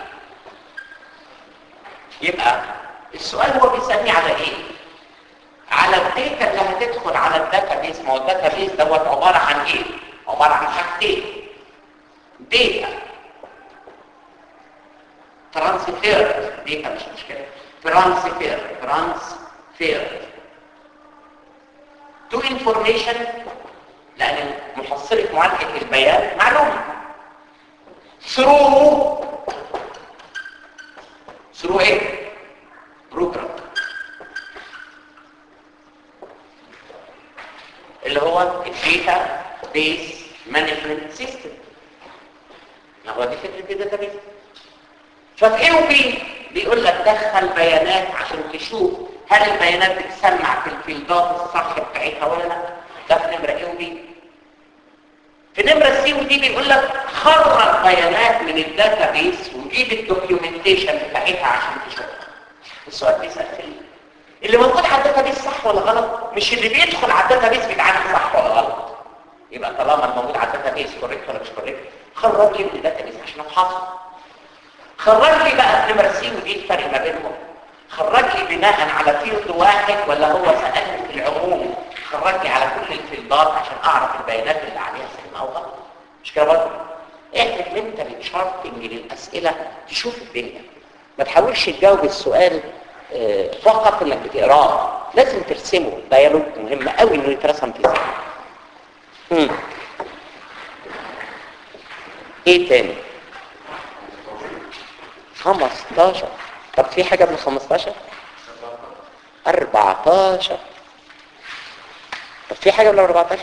يبقى السؤال هو بيسالني على ايه على الداتا اللي هتدخل على الداتا بيس ما هو الداتا بيس دوت عباره عن ايه عباره عن حاجتين داتا ترانسفير داتا مش مشكله ترانسفير ترانسفير تو انفورميشن لان محصله معالجه البيان معلومه ثرو ثرو ايه بروجرام اللي هو الداتا بيس مانجمنت سيستم ما هو دي فكره الداتا بيس ففي او بي بيقول لك دخل بيانات عشان تشوف هل البيانات بتسمع في الفيلدات الصح بتاعتها ولا لا ده في نمره اي وبي في نمره سي ودي بيقول لك خرج بيانات من الداتا بيس وجيب الدوكيومنتيشن بتاعتها عشان تشوفها السؤال بيسال في اللي موجود على الداتا بيس صح ولا غلط مش اللي بيدخل على الداتا بيس بيتعامل صح ولا غلط يبقى طالما الموجود على الداتا بيس كوريكت ولا مش كوريكت خرج لي من الداتا بيس عشان افحصه خرج لي بقى في نمره سي ودي الفرق ما بينهم خرج لي بناء على فيلد واحد ولا هو سالني في العموم خرج لي على كل الفيلدات عشان اعرف البيانات اللي عليها سليمه او غلط مش كده برضه اعمل منتال تشارتنج للاسئله تشوف الدنيا ما تحاولش تجاوب السؤال آه، فقط انك بتقراه لازم ترسمه ديالوج مهم قوي انه يترسم في ذهنك مم. ايه تاني 15 طب في حاجة من 15 14 طب في حاجة من 14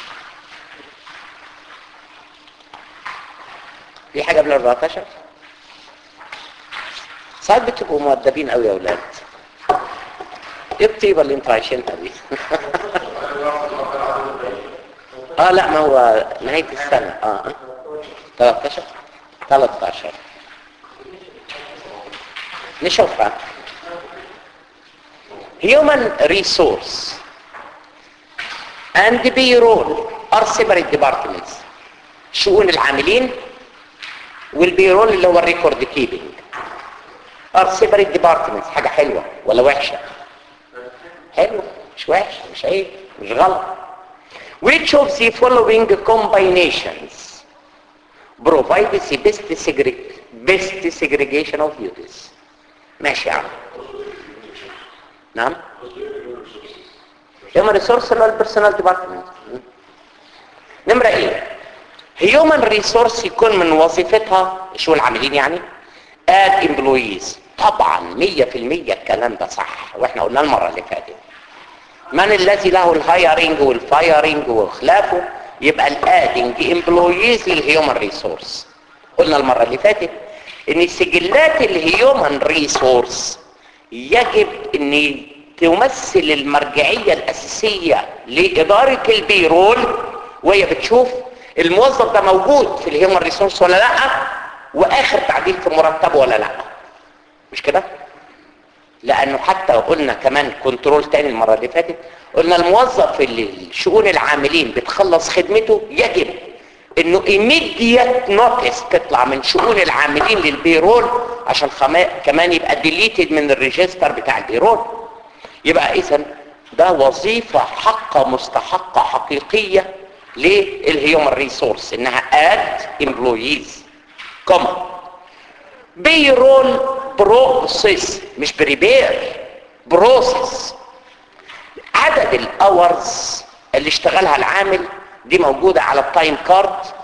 في حاجة من 14 ساعات بتبقوا مؤدبين قوي يا اولاد ايه الطيبة اللي انتوا عايشينها دي اه لا ما هو نهاية السنة اه آه. 13 13 نشوفها human resource and payroll are separate departments شؤون العاملين والبيرول اللي هو الريكورد كيبنج are separate departments حاجة حلوة ولا وحشة حلوة مش وحشة مش عيب مش غلط which of the following combinations provides the best, segre best segregation of duties ماشي يا عم نعم human resource اللي هو البيرسونال ديبارتمنت نمرة ايه human resource يكون من وظيفتها شو العاملين يعني add employees طبعا مية في المية الكلام ده صح واحنا قلنا المرة اللي فاتت من الذي له الهايرنج والفايرنج وخلافه يبقى الادنج امبلويز للهيومن ريسورس قلنا المرة اللي فاتت ان سجلات الهيومن ريسورس يجب ان تمثل المرجعية الاساسية لادارة البيرول وهي بتشوف الموظف ده موجود في الهيومن ريسورس ولا لا واخر تعديل في مرتبه ولا لا مش كده لانه حتى قلنا كمان كنترول تاني المرة اللي فاتت قلنا الموظف اللي شؤون العاملين بتخلص خدمته يجب انه immediate notice تطلع من شؤون العاملين للبيرول عشان خما... كمان يبقى deleted من الريجستر بتاع البيرول يبقى اذا ده وظيفة حقة مستحقة حقيقية للهيومن ريسورس انها add employees كما بيرول بروسيس مش بريبير بروسيس عدد الاورز اللي اشتغلها العامل دي موجودة على التايم كارد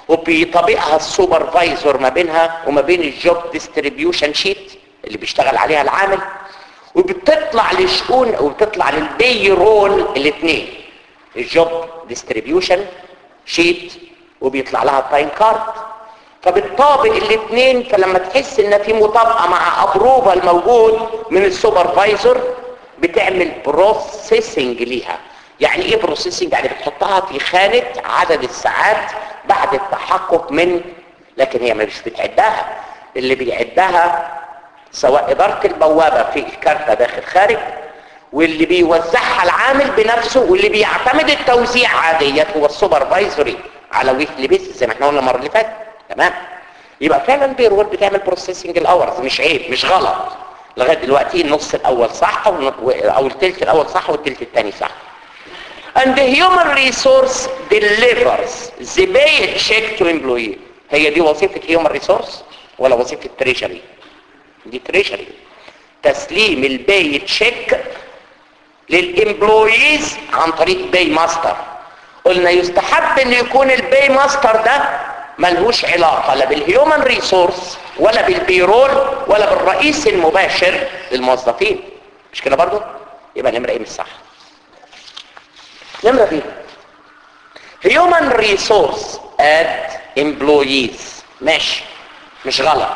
وبيطبقها السوبرفايزر ما بينها وما بين الجوب ديستريبيوشن شيت اللي بيشتغل عليها العامل وبتطلع لشؤون وبتطلع للبي رول الاثنين الجوب ديستريبيوشن شيت وبيطلع لها التايم كارد فبتطابق الاثنين فلما تحس ان في مطابقه مع ابروفال موجود من السوبرفايزر بتعمل بروسيسنج ليها يعني ايه بروسيسنج يعني بتحطها في خانه عدد الساعات بعد التحقق من لكن هي مش بتعدها اللي بيعدها سواء اداره البوابه في الكارته داخل خارج واللي بيوزعها العامل بنفسه واللي بيعتمد التوزيع عاديا هو السوبرفايزري على ويكلي بيس زي ما احنا قلنا المره اللي فاتت تمام يبقى فعلا بيرول بتعمل بروسيسنج الاورز مش عيب مش غلط لغايه دلوقتي النص الاول صح او الثلث الاول صح والثلث الثاني صح and the human resource delivers the pay check to employee هي دي وظيفة human resource ولا وظيفة treasury دي treasury تسليم الباي تشيك للامبلويز عن طريق باي ماستر قلنا يستحب ان يكون الباي ماستر ده ملهوش علاقة لا بالهيومن ريسورس ولا بالبيرول ولا بالرئيس المباشر للموظفين مش كده برضو يبقى نمرة ايه مش صح نمرة بي human resource at employees ماشي مش غلط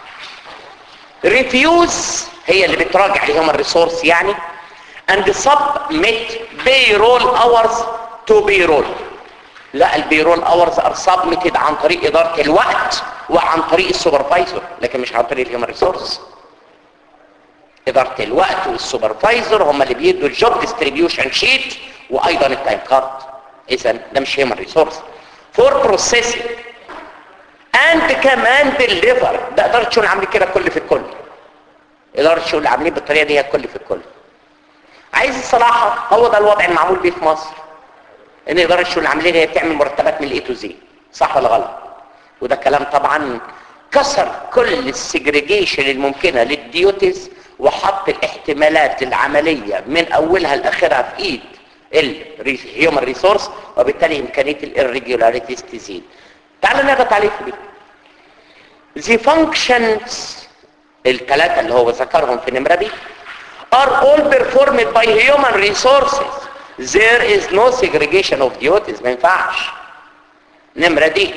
refuse هي اللي بتراجع الهيومن ريسورس يعني and submit payroll hours to payroll لا البيرول اورز ار سبميتد عن طريق اداره الوقت وعن طريق السوبرفايزر لكن مش عن طريق الهيومن ريسورس اداره الوقت والسوبرفايزر هم اللي بيدوا الجوب ديستريبيوشن شيت وايضا التايم كارد اذا ده مش هيومن ريسورس فور بروسيسنج اند كمان ديليفر ده اداره شغل عاملين كده كل في الكل اداره شغل عاملين بالطريقه دي كل في الكل عايز الصراحه هو ده الوضع المعمول بيه في مصر ان اداره الشؤون العامليه هي بتعمل مرتبات من الاي تو زي صح ولا غلط وده كلام طبعا كسر كل السجريجيشن الممكنه للديوتيز وحط الاحتمالات العمليه من اولها لاخرها في ايد الهيومن ريسورس وبالتالي امكانيه الirregularities تزيد تعال نضغط عليه في دي the functions الثلاثه اللي هو ذكرهم في نمره بي are all performed by human resources there is no segregation of duties ما ينفعش نمرة دي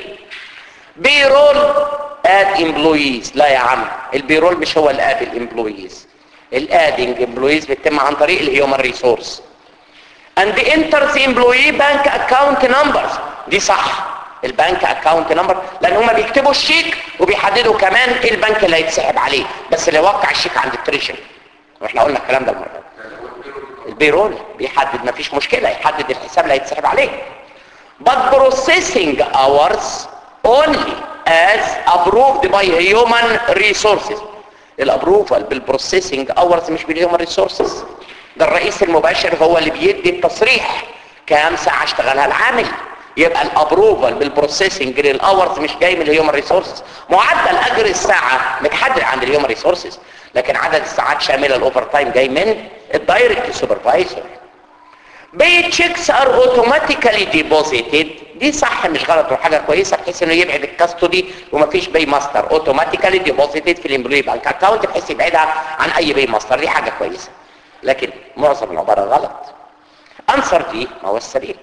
بيرول اد employees لا يا عم البيرول مش هو الاد الامبلويز الادنج امبلويز بتتم عن طريق الهيومن ريسورس and enter the employee bank account numbers دي صح البنك اكاونت نمبر لان هم بيكتبوا الشيك وبيحددوا كمان ايه البنك اللي هيتسحب عليه بس اللي يوقع الشيك عند التريشن واحنا قلنا الكلام ده المره البيرول بيحدد ما فيش مشكلة يحدد الحساب اللي هيتسحب عليه but processing hours only as approved by human resources الابروفال بالبروسيسنج اورز مش بالهيومن ريسورسز ده الرئيس المباشر هو اللي بيدي التصريح كام ساعه اشتغلها العامل يبقى الابروفال بالبروسيسنج للاورز مش جاي من الهيومن ريسورسز معدل اجر الساعه متحدد عند الهيومن ريسورسز لكن عدد الساعات شامله الاوفر تايم جاي من الدايركت سوبرفايزر بي تشيكس ار اوتوماتيكالي ديبوزيتد دي صح مش غلط وحاجه كويسه بحيث انه يبعد الكاستودي ومفيش باي ماستر اوتوماتيكالي ديبوزيتد في الامبلوي بانك اكاونت بحيث يبعدها عن اي باي ماستر دي حاجه كويسه لكن معظم العباره غلط انسر دي ما هو السليم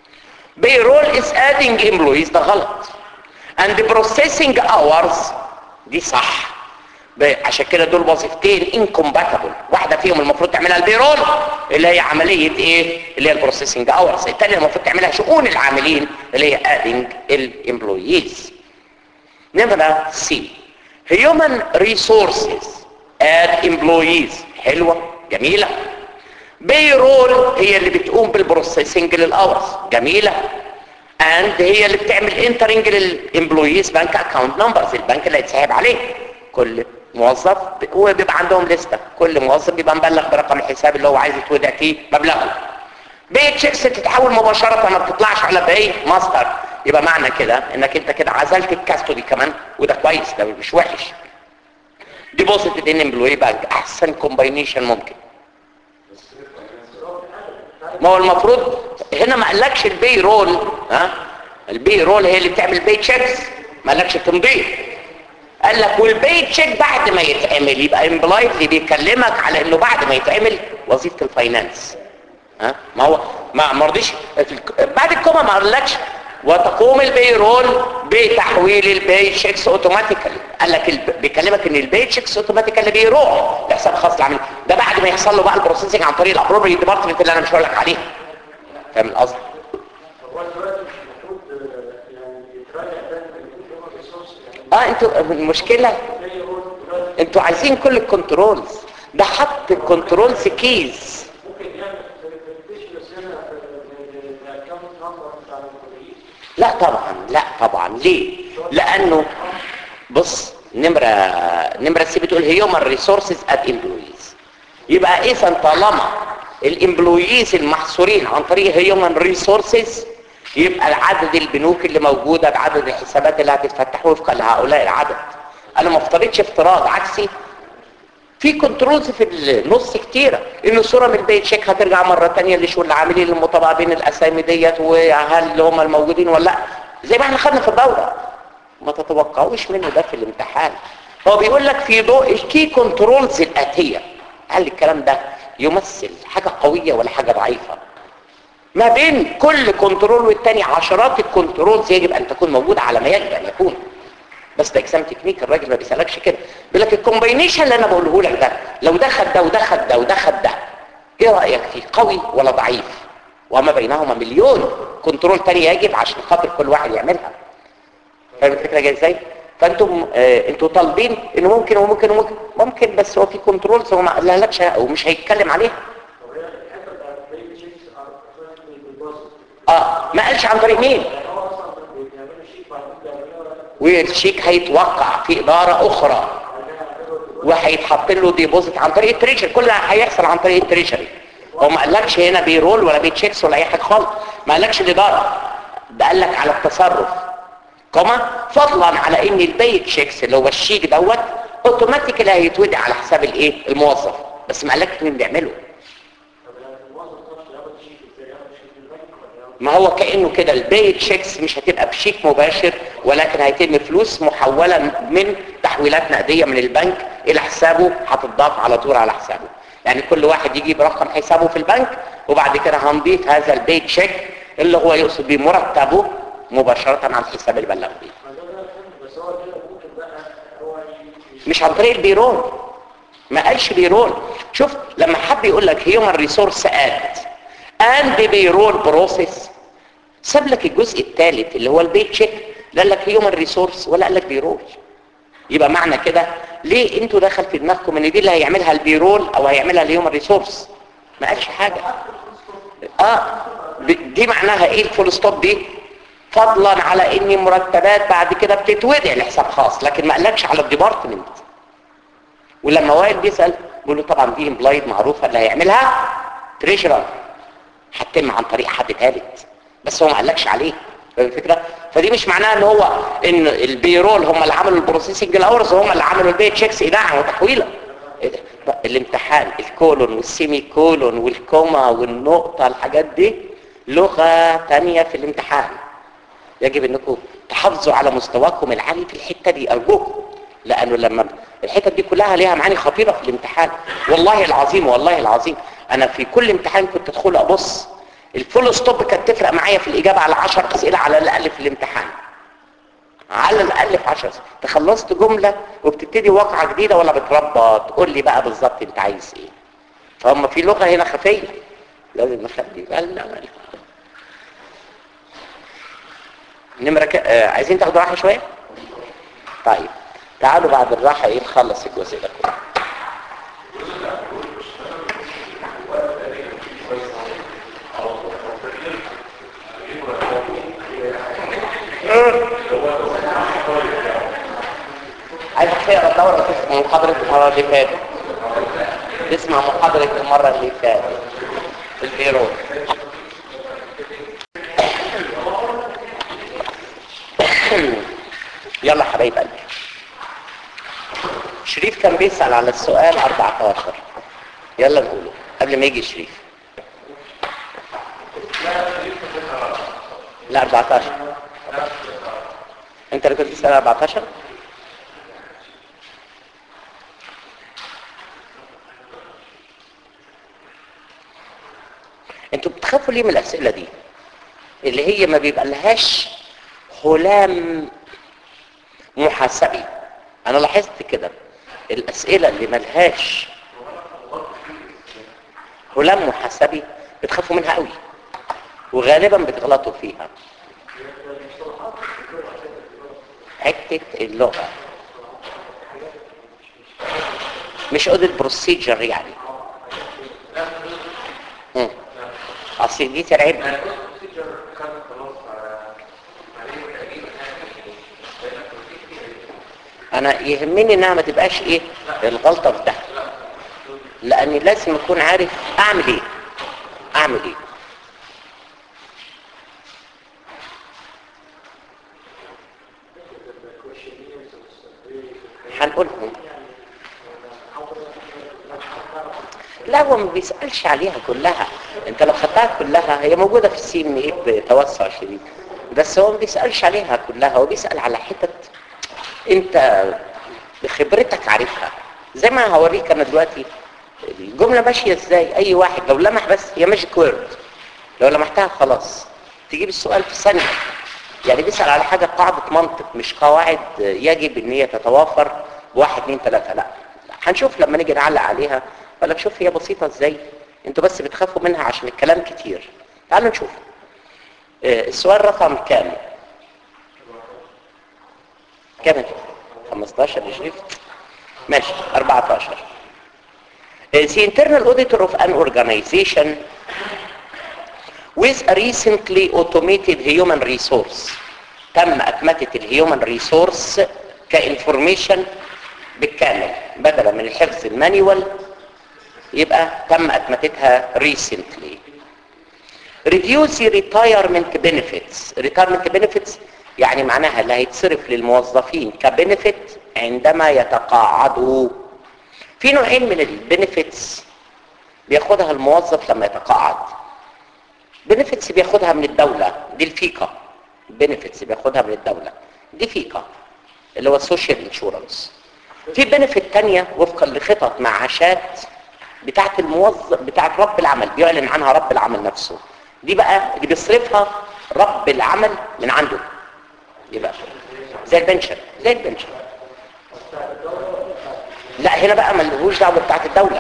payroll is adding employees ده غلط and processing hours دي صح عشان كده دول وظيفتين incompatible واحدة فيهم المفروض تعملها البيرول اللي هي عملية ايه اللي هي البروسيسنج اورز الثانية المفروض تعملها شؤون العاملين اللي هي adding الامبلويز نمرة سي human resources add employees حلوة جميلة بيرول هي اللي بتقوم بالبروسيسنج للاورز جميلة اند هي اللي بتعمل انترنج للامبلويز بنك اكاونت نمبرز البنك اللي هيتسحب عليه كل موظف هو بيبقى عندهم لستة كل موظف بيبقى مبلغ برقم الحساب اللي هو عايز يتودع فيه مبلغه بي تشيكس تتحول مباشرة ما بتطلعش على باي ماستر يبقى معنى كده انك انت كده عزلت الكاستودي كمان وده كويس ده مش وحش ديبوزيتد ان امبلوي بانك احسن كومباينيشن ممكن ما هو المفروض هنا ما قالكش البي رول ها البي رول هي اللي بتعمل بي تشيكس ما قالكش تمضيه قال لك والبي تشيك بعد ما يتعمل يبقى امبلايتلي بيكلمك على انه بعد ما يتعمل وظيفه الفاينانس ها ما هو ما ما رضيش بعد الكوما ما قالكش وتقوم البي رول بتحويل البي تشيكس اوتوماتيكالي قال لك الب... بيكلمك ان البي تشيكس اوتوماتيكالي بيروح لحساب خاص العميل ده بعد ما يحصل له بقى البروسيسنج عن طريق الابروبري ديبارتمنت اللي انا مش هقول لك عليه فاهم القصد هو دلوقتي مش المفروض آه، يعني يتراجع دايما يكون هو ريسورس يعني اه انتوا المشكله زي يقول دلوقتي انتوا عايزين كل الكنترولز ده حط الكنترولز كيز ممكن يعمل ريبريزنتيشن بس هنا الاكونت نمبر بتاع المديرين لا طبعا لا طبعا ليه لانه بص نمره نمره سي بتقول هيومن ريسورسز ات امبلويز يبقى اذا طالما الامبلويز المحصورين عن طريق هيومن ريسورسز يبقى العدد البنوك اللي موجوده بعدد الحسابات اللي هتتفتح وفقا لهؤلاء العدد انا ما افترضتش افتراض عكسي في كنترولز في النص كتيرة ان الصورة من البيت شيك هترجع مرة تانية لشؤون العاملين المطابقة بين الاسامي ديت وهل هم الموجودين ولا لا زي ما احنا خدنا في الدورة ما تتوقعوش منه ده في الامتحان هو بيقول لك في ضوء الكي كنترولز الاتية هل الكلام ده يمثل حاجة قوية ولا حاجة ضعيفة ما بين كل كنترول والتاني عشرات الكنترولز يجب ان تكون موجودة على ما يجب ان يكون بس ده اكزام تكنيك الراجل ما بيسالكش كده بيقول لك الكومباينيشن اللي انا بقوله لك ده لو ده خد ده وده خد ده وده خد ده ايه رايك فيه قوي ولا ضعيف وما بينهما مليون كنترول تاني يجب عشان خاطر كل واحد يعملها فاهم الفكره جايه ازاي فانتم آه انتوا طالبين انه ممكن وممكن وممكن ممكن بس هو في كنترولز هو ما قالهالكش ومش هيتكلم عليها طب هي الحته بتاعت البيت شيكس اوتوماتيكلي ديبوزيت اه ما قالش عن طريق مين يعني هو اصلا بيعملوا شيك بعد كده بيعملوا والشيك هيتوقع في اداره اخرى وهيتحط له ديبوزيت عن طريق التريجري كل ده هيحصل عن طريق التريجري هو ما قالكش هنا بيرول ولا بيتشيكس ولا اي حاجه خالص ما قالكش الاداره ده قال لك على التصرف كما فضلا على ان البي تشيكس اللي هو الشيك دوت اوتوماتيكلي هيتودع على حساب الايه الموظف بس ما قالكش مين بيعمله طب يعني الموظف نفسه ياخد شيك ازاي ياخد شيك من البنك ولا ياخد ما هو كانه كده البي تشيكس مش هتبقى بشيك مباشر ولكن هيتم فلوس محوله من تحويلات نقديه من البنك الى حسابه هتضاف على طول على حسابه يعني كل واحد يجيب رقم حسابه في البنك وبعد كده هنضيف هذا البي تشيك اللي هو يقصد بيه مرتبه مباشره على الحساب اللي بلغ بيه ما ده ده فهمت بس هو كده ممكن بقى هو ي- مش عن طريق البيرول ما قالش بيرول شوف لما حد يقول لك هيومن ريسورس اد اند بيرول بروسيس ساب لك الجزء الثالث اللي هو البيت تشيك لا قال لك هيومن ريسورس ولا قال لك بيرول يبقى معنى كده ليه انتوا دخل في دماغكم ان دي اللي هيعملها البيرول او هيعملها الهيومن ريسورس ما قالش حاجه اه ب- دي معناها ايه الفول ستوب دي فضلا على ان مرتبات بعد كده بتتودع لحساب خاص لكن ما قالكش على الديبارتمنت ولما وائل بيسال بيقول له طبعا دي امبلايد معروفه اللي هيعملها تريجرر هتتم عن طريق حد ثالث بس هو ما قالكش عليه فاهم الفكره فدي مش معناها ان هو ان البيرول هم اللي عملوا البروسيسنج الاورز هم اللي عملوا البيت تشيكس ايداعا وتحويلا إيه ده؟ بقى الامتحان الكولون والسيمي كولون والكوما والنقطه الحاجات دي لغه تانية في الامتحان يجب انكم تحافظوا على مستواكم العالي في الحته دي ارجوكم لانه لما الحته دي كلها ليها معاني خطيره في الامتحان والله العظيم والله العظيم انا في كل امتحان كنت ادخل ابص الفول ستوب كانت تفرق معايا في الاجابه على 10 اسئله على الاقل في الامتحان على الاقل في 10 اسئله تخلصت جمله وبتبتدي واقعه جديده ولا بتربط قول لي بقى بالظبط انت عايز ايه فهم في لغه هنا خفيه لازم نخلي بالنا منها نمرة ك... آه عايزين تاخدوا راحة شوية؟ طيب تعالوا بعد الراحة ايه نخلص الجزء ده كله عايز تقرا الدورة تسمع محاضرة المرة اللي فاتت تسمع محاضرة المرة اللي فاتت البيرو يلا حبايب قلبي شريف كان بيسأل على السؤال 14 يلا نقوله قبل ما يجي شريف لا 14 انت اللي كنت بتسال 14 انتوا بتخافوا ليه من الاسئله دي اللي هي ما بيبقى لهاش هلام محاسبي انا لاحظت كده الاسئله اللي ملهاش هلام محاسبي بتخافوا منها قوي وغالبا بتغلطوا فيها حته اللغه مش اوديت بروسيجر يعني مم. اصل دي ترعبني انا يهمني انها ما تبقاش ايه الغلطه في ده لاني لازم اكون عارف اعمل ايه اعمل ايه هنقولهم لا هو ما بيسألش عليها كلها انت لو خدتها كلها هي موجودة في السي ام ايه بتوسع شديد بس هو ما بيسألش عليها كلها هو بيسأل على حتت انت بخبرتك عارفها زي ما هوريك انا دلوقتي الجملة ماشية ازاي اي واحد لو لمح بس هي ماجيك وورد لو لمحتها خلاص تجيب السؤال في ثانية يعني بيسأل على حاجة قاعدة منطق مش قواعد يجب ان هي تتوافر بواحد اتنين تلاتة لا هنشوف لما نيجي نعلق عليها ولا شوف هي بسيطة ازاي انتوا بس بتخافوا منها عشان الكلام كتير تعالوا نشوف آه، السؤال رقم كام كام 15 يا شريف ماشي 14 Uh, the internal auditor of an organization with a recently automated human resource تم أكمتة الهيومن ريسورس كانفورميشن بالكامل بدلا من الحفظ المانيوال يبقى تم أكمتتها recently reduce the retirement benefits retirement benefits يعني معناها اللي هيتصرف للموظفين كبنفيت عندما يتقاعدوا في نوعين من البنفيتس بياخدها الموظف لما يتقاعد بنفيتس بياخدها من الدولة دي الفيكا بنفيتس بياخدها من الدولة دي فيكا اللي هو السوشيال انشورنس في بنفيت تانية وفقا لخطط معاشات بتاعت الموظف بتاعت رب العمل بيعلن عنها رب العمل نفسه دي بقى اللي بيصرفها رب العمل من عنده دي بقى زي البنشن زي البنشن لا هنا بقى ملهوش دعوه بتاعت الدوله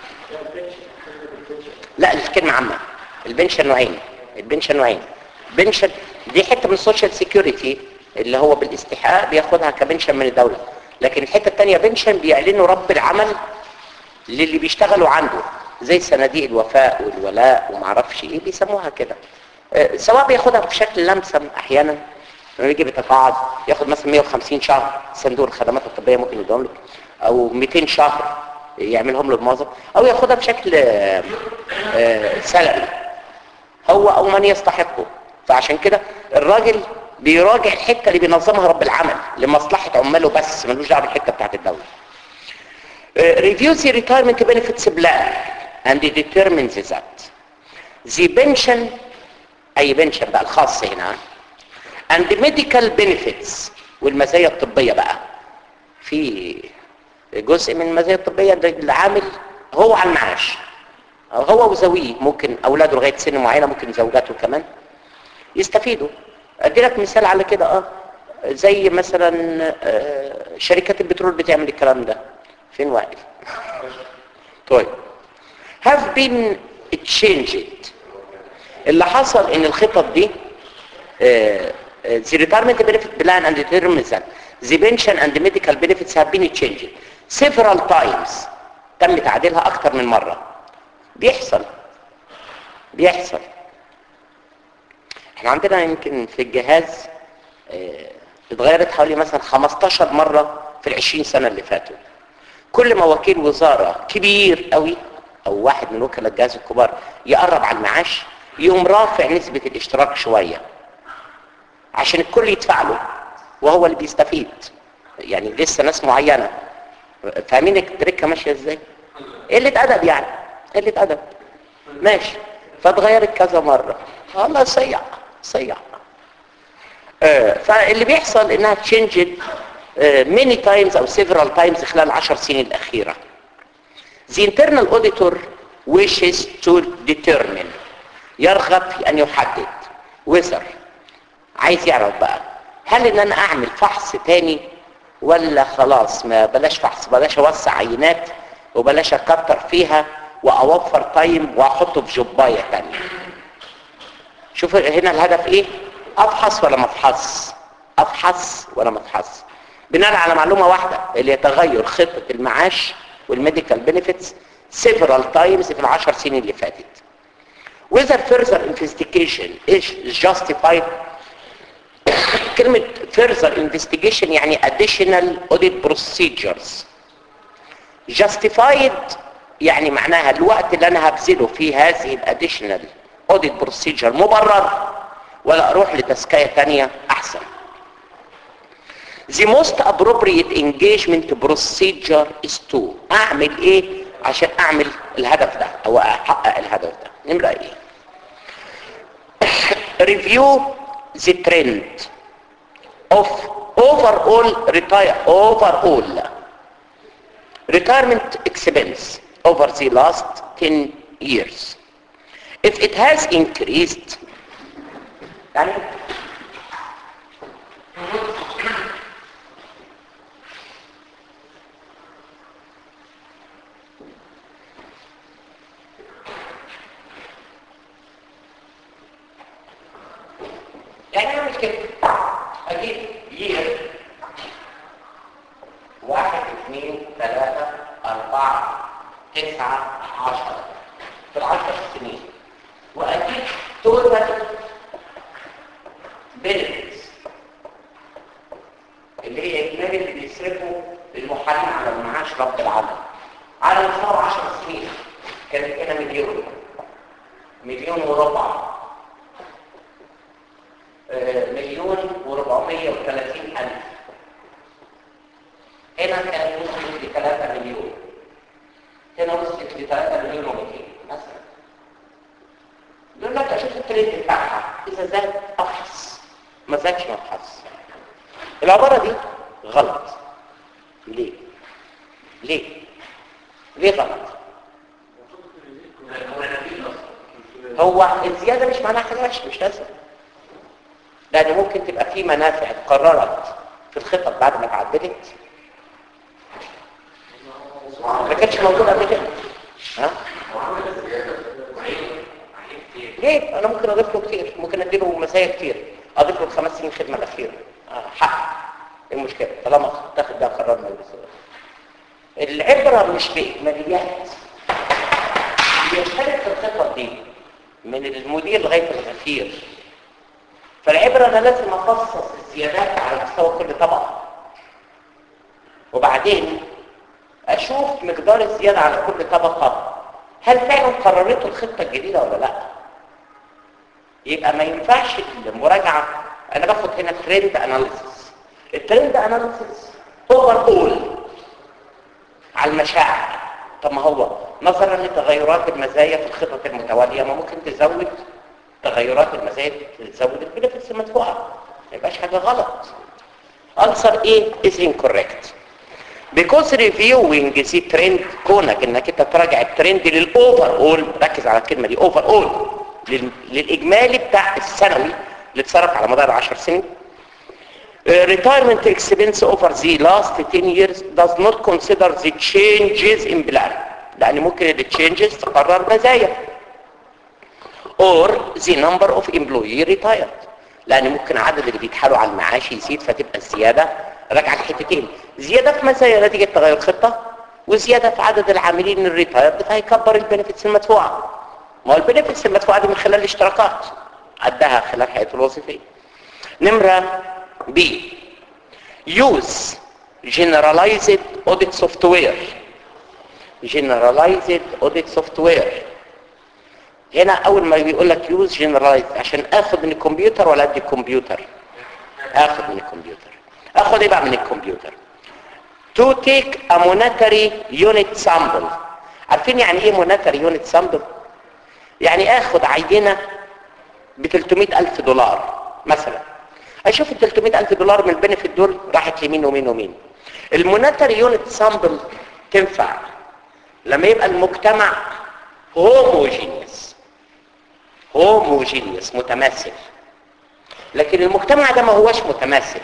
لا الكلمه عامه البنشن نوعين البنشن نوعين بنشن دي حته من السوشيال سيكيورتي اللي هو بالاستحقاق بياخدها كبنشن من الدوله لكن الحته الثانيه بنشن بيعلنوا رب العمل للي بيشتغلوا عنده زي صناديق الوفاء والولاء ومعرفش ايه بيسموها كده آه، سواء بياخدها بشكل لمسم احيانا لما يجي بيتقاعد ياخد مثلا 150 شهر صندوق الخدمات الطبيه ممكن يديهم له او 200 شهر يعملهم له الموظف او ياخدها بشكل آه، آه، سلبي هو او من يستحقه فعشان كده الراجل بيراجع الحته اللي بينظمها رب العمل لمصلحه عماله بس ملوش دعوه بالحته بتاعت الدوله reviews the retirement benefits plan and determines that the pension اي بنشن بقى الخاص هنا and the medical benefits والمزايا الطبية بقى في جزء من المزايا الطبية ده العامل هو على المعاش أو هو وزويه ممكن اولاده لغاية سن معينة ممكن زوجاته كمان يستفيدوا ادي لك مثال على كده اه زي مثلا آه، شركات البترول بتعمل الكلام ده فين واقف طيب have been changed اللي حصل ان الخطط دي آه، آه، the retirement benefit plan and determines that the pension and the medical benefits have been changed several times تم تعديلها اكتر من مرة بيحصل بيحصل احنا عندنا يمكن في الجهاز آه، اتغيرت حوالي مثلا 15 مرة في العشرين سنة اللي فاتوا كل ما وكيل وزارة كبير قوي او واحد من وكلاء الجهاز الكبار يقرب على المعاش يقوم رافع نسبة الاشتراك شوية عشان الكل يدفع له وهو اللي بيستفيد يعني لسه ناس معينة فاهمين التركة ماشية ازاي قلة ادب يعني قلة ادب ماشي فاتغيرت كذا مرة الله صيع صيع آه، فاللي بيحصل انها تشنجد many times او several times خلال العشر سنين الاخيره The internal auditor wishes to determine يرغب في ان يحدد whether عايز يعرف بقى هل ان انا اعمل فحص تاني ولا خلاص ما بلاش فحص بلاش اوسع عينات وبلاش اكتر فيها واوفر تايم واحطه في جوبايه تانية شوف هنا الهدف ايه افحص ولا ما افحص افحص ولا ما افحص بناء على معلومه واحده اللي هي تغير خطه المعاش والميديكال بنفيتس several times في العشر سنين اللي فاتت whether further investigation is justified كلمة further investigation يعني additional audit procedures justified يعني معناها الوقت اللي انا هبذله في هذه الاديشنال audit procedure مبرر ولا اروح لتزكية تانية احسن the most appropriate engagement procedure is to اعمل ايه عشان اعمل الهدف ده او احقق الهدف ده نمرة ايه review the trend of overall retire overall retirement expense over the last 10 years if it has increased يعني يعني اعمل كده اجيب يير واحد اثنين ثلاثة أربعة تسعة عشرة في العشر سنين وأجيب توتال بينفيتس اللي هي إجمالي اللي بيصرفوا المحامين على المعاش رب العمل على مستوى 10 سنين كانت هنا مليون مليون وربع آه، مليون وربعمية وثلاثين ألف هنا كان وصلت ل 3 مليون هنا وصلت ل 3 مليون و200 مثلا يقول لك اشوف الترند بتاعها اذا زاد افحص ما زادش ما افحص العباره دي غلط ليه ليه ليه غلط هو الزياده مش معناها حاجه وحشه مش لازم لان ممكن تبقى في منافع اتقررت في الخطط بعد ما اتعدلت ما كانتش موجوده قبل كده ها ليه انا ممكن اضيف له كتير ممكن اديله مزايا كتير اضيف له الخمس سنين خدمه الاخيره آه، حق ايه المشكله طالما تاخد ده قرار مجلس العبره مش باجماليات بيختلف في الخطط دي من المدير لغايه الاخير فالعبره انا لازم افصص الزيادات على مستوى كل طبقه وبعدين اشوف مقدار الزياده على كل طبقه هل فعلا قررته الخطه الجديده ولا لا يبقى ما ينفعش المراجعه انا باخد هنا ترند اناليسيس الترند اناليسيس اوفر اول على المشاعر طب ما هو نظرا لتغيرات المزايا في الخطط المتواليه ما ممكن تزود تغيرات المزايا تزود البنفيتس المدفوعه ما يبقاش حاجه غلط answer A is incorrect because reviewing the trend كونك انك انت تراجع الترند للاوفر اول ركز على الكلمه دي اوفر اول للاجمالي بتاع السنوي اللي اتصرف على مدار 10 سنين Uh, retirement expense over the last 10 years does not consider the changes in plan لان ممكن ال changes تقرر مزايا or the number of employee retired لان ممكن عدد اللي بيتحالوا على المعاش يزيد فتبقى الزياده راجعه الحتتين زياده في مزايا نتيجه تغير خطه وزياده في عدد العاملين الريتايرد فهيكبر البنفيتس المدفوعه ما هو البنفيتس المدفوعه دي من خلال الاشتراكات عدها خلال حياته الوظيفيه نمره B use generalized audit software generalized audit software هنا اول ما بيقول لك use generalized عشان اخد من الكمبيوتر ولا ادي الكمبيوتر اخد من الكمبيوتر اخد ايه بقى من الكمبيوتر to take a monetary unit sample عارفين يعني ايه monetary unit sample يعني اخد عينة ب 300 الف دولار مثلا اشوف ال 300 الف دولار من البنفيت دول راحت لمين ومين ومين المونتري يونت سامبل تنفع لما يبقى المجتمع هوموجينيوس هوموجينيوس متماثل لكن المجتمع ده ما هوش متماثل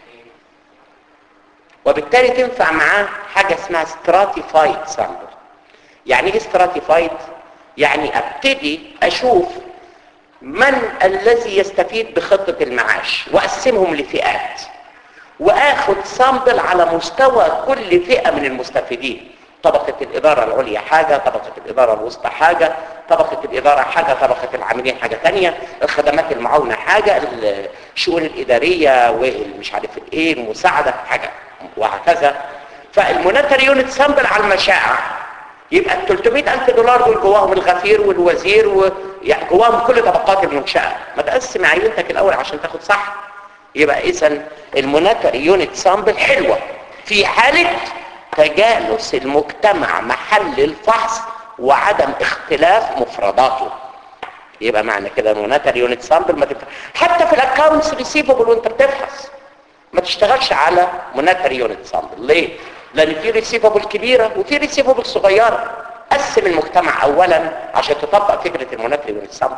وبالتالي تنفع معاه حاجة اسمها stratified sample يعني ايه stratified يعني ابتدي اشوف من الذي يستفيد بخطة المعاش واقسمهم لفئات واخد سامبل على مستوى كل فئة من المستفيدين طبقة الإدارة العليا حاجة طبقة الإدارة الوسطى حاجة طبقة الإدارة حاجة طبقة العاملين حاجة تانية الخدمات المعاونة حاجة الشؤون الإدارية والمش عارف الايه المساعدة حاجة وهكذا فالمونتري يونت سامبل على المشاع يبقى ال 300 ألف دولار دول جواهم الغفير والوزير و... يعني جواهم كل طبقات المنشأة ما تقسم عينتك الأول عشان تاخد صح يبقى إذا المونتري يونت سامبل حلوة في حالة تجانس المجتمع محل الفحص وعدم اختلاف مفرداته يبقى معنى كده المونتري يونت سامبل ما تنفع حتى في الاكونتس ريسيفبل وانت بتفحص ما تشتغلش على مونتري يونت سامبل ليه لان في ريسيفبل كبيره وفي ريسيفبل صغيره قسم المجتمع اولا عشان تطبق فكره المونتري يونت سامبل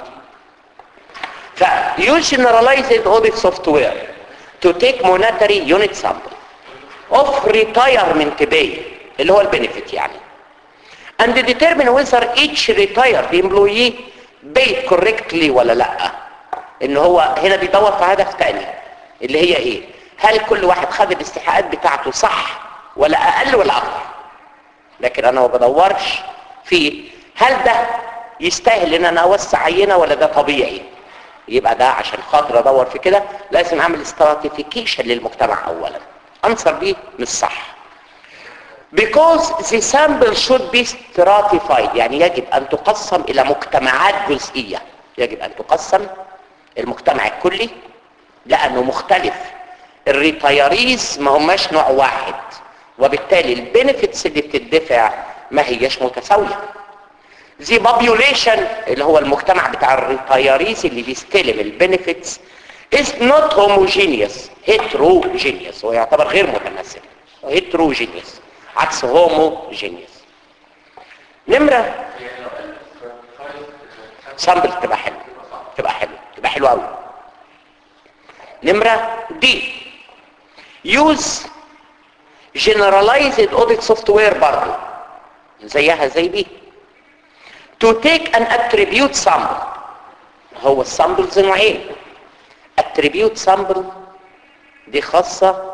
فيوز generalized audit software to take monetary unit sample of retirement pay اللي هو البنفيت يعني and determine whether each retired employee paid correctly ولا لا ان هو هنا بيدور في هدف تاني اللي هي ايه هل كل واحد خد الاستحقاقات بتاعته صح ولا اقل ولا اكتر لكن انا ما بدورش في هل ده يستاهل ان انا اوسع عينه ولا ده طبيعي يبقى ده عشان خاطر ادور في كده لازم اعمل stratification للمجتمع اولا انصر بيه مش صح because the sample should be stratified يعني يجب ان تقسم الى مجتمعات جزئيه يجب ان تقسم المجتمع الكلي لانه مختلف الريتايريز ما هماش نوع واحد وبالتالي البنفيتس اللي بتدفع ما هيش متساويه زي population اللي هو المجتمع بتاع الريتايريز اللي بيستلم البنفيتس is not homogeneous heterogeneous هو يعتبر غير متماثل heterogeneous عكس homogeneous نمرة سامبل تبقى حلو تبقى حلو تبقى حلو قوي نمرة دي use generalized audit software برضه زيها زي دي to take an attribute sample هو السامبلز نوعين attribute sample دي خاصة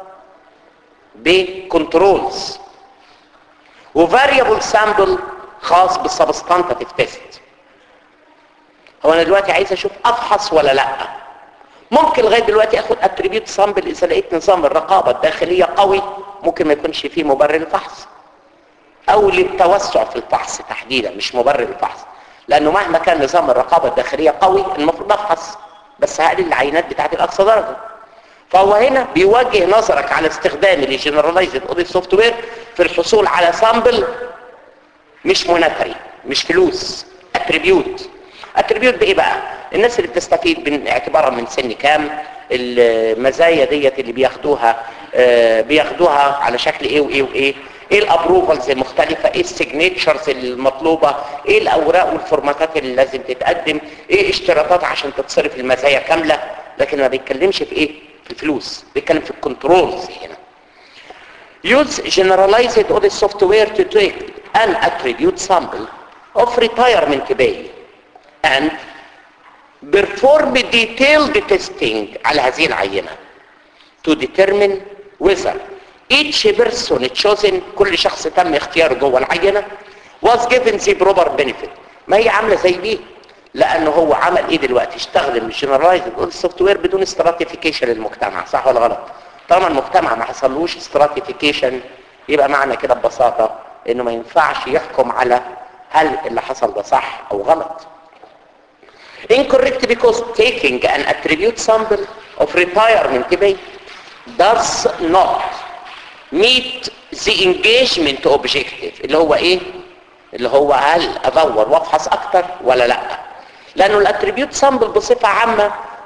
بكنترولز وفاريبل سامبل خاص بالسبستانتيف تيست هو انا دلوقتي عايز اشوف افحص ولا لا ممكن لغايه دلوقتي اخد اتريبيوت سامبل اذا لقيت نظام الرقابه الداخليه قوي ممكن ما يكونش فيه مبرر الفحص او للتوسع في الفحص تحديدا مش مبرر الفحص لانه مهما كان نظام الرقابه الداخليه قوي المفروض افحص بس هقلل العينات بتاعت الاقصى درجه فهو هنا بيوجه نظرك على استخدام الجنرالايزد اوديت سوفت وير في الحصول على سامبل مش مونتري مش فلوس اتريبيوت اتريبيوت بايه بقى الناس اللي بتستفيد من اعتبارها من سن كام المزايا ديت اللي بياخدوها آه بياخدوها على شكل ايه وايه وايه ايه الابروفالز المختلفة ايه السيجنيتشرز المطلوبة ايه الاوراق والفورماتات اللي لازم تتقدم ايه اشتراطات عشان تتصرف المزايا كاملة لكن ما بيتكلمش في ايه في الفلوس بيتكلم في الكنترولز هنا use generalized audit software to take an attribute sample of retirement pay and perform detailed testing على هذه العينة to determine whether each person chosen كل شخص تم اختياره جوه العينة was given the proper benefit ما هي عاملة زي دي لانه هو عمل ايه دلوقتي اشتغل الجنرالايزد السوفت وير بدون استراتيفيكيشن للمجتمع صح ولا غلط طالما المجتمع ما حصلوش استراتيفيكيشن يبقى معنى كده ببساطة انه ما ينفعش يحكم على هل اللي حصل ده صح او غلط incorrect because taking an attribute sample of retirement pay does not meet the engagement objective اللي هو ايه اللي هو هل ادور وافحص اكتر ولا لا لانه الاتريبيوت سامبل بصفة عامة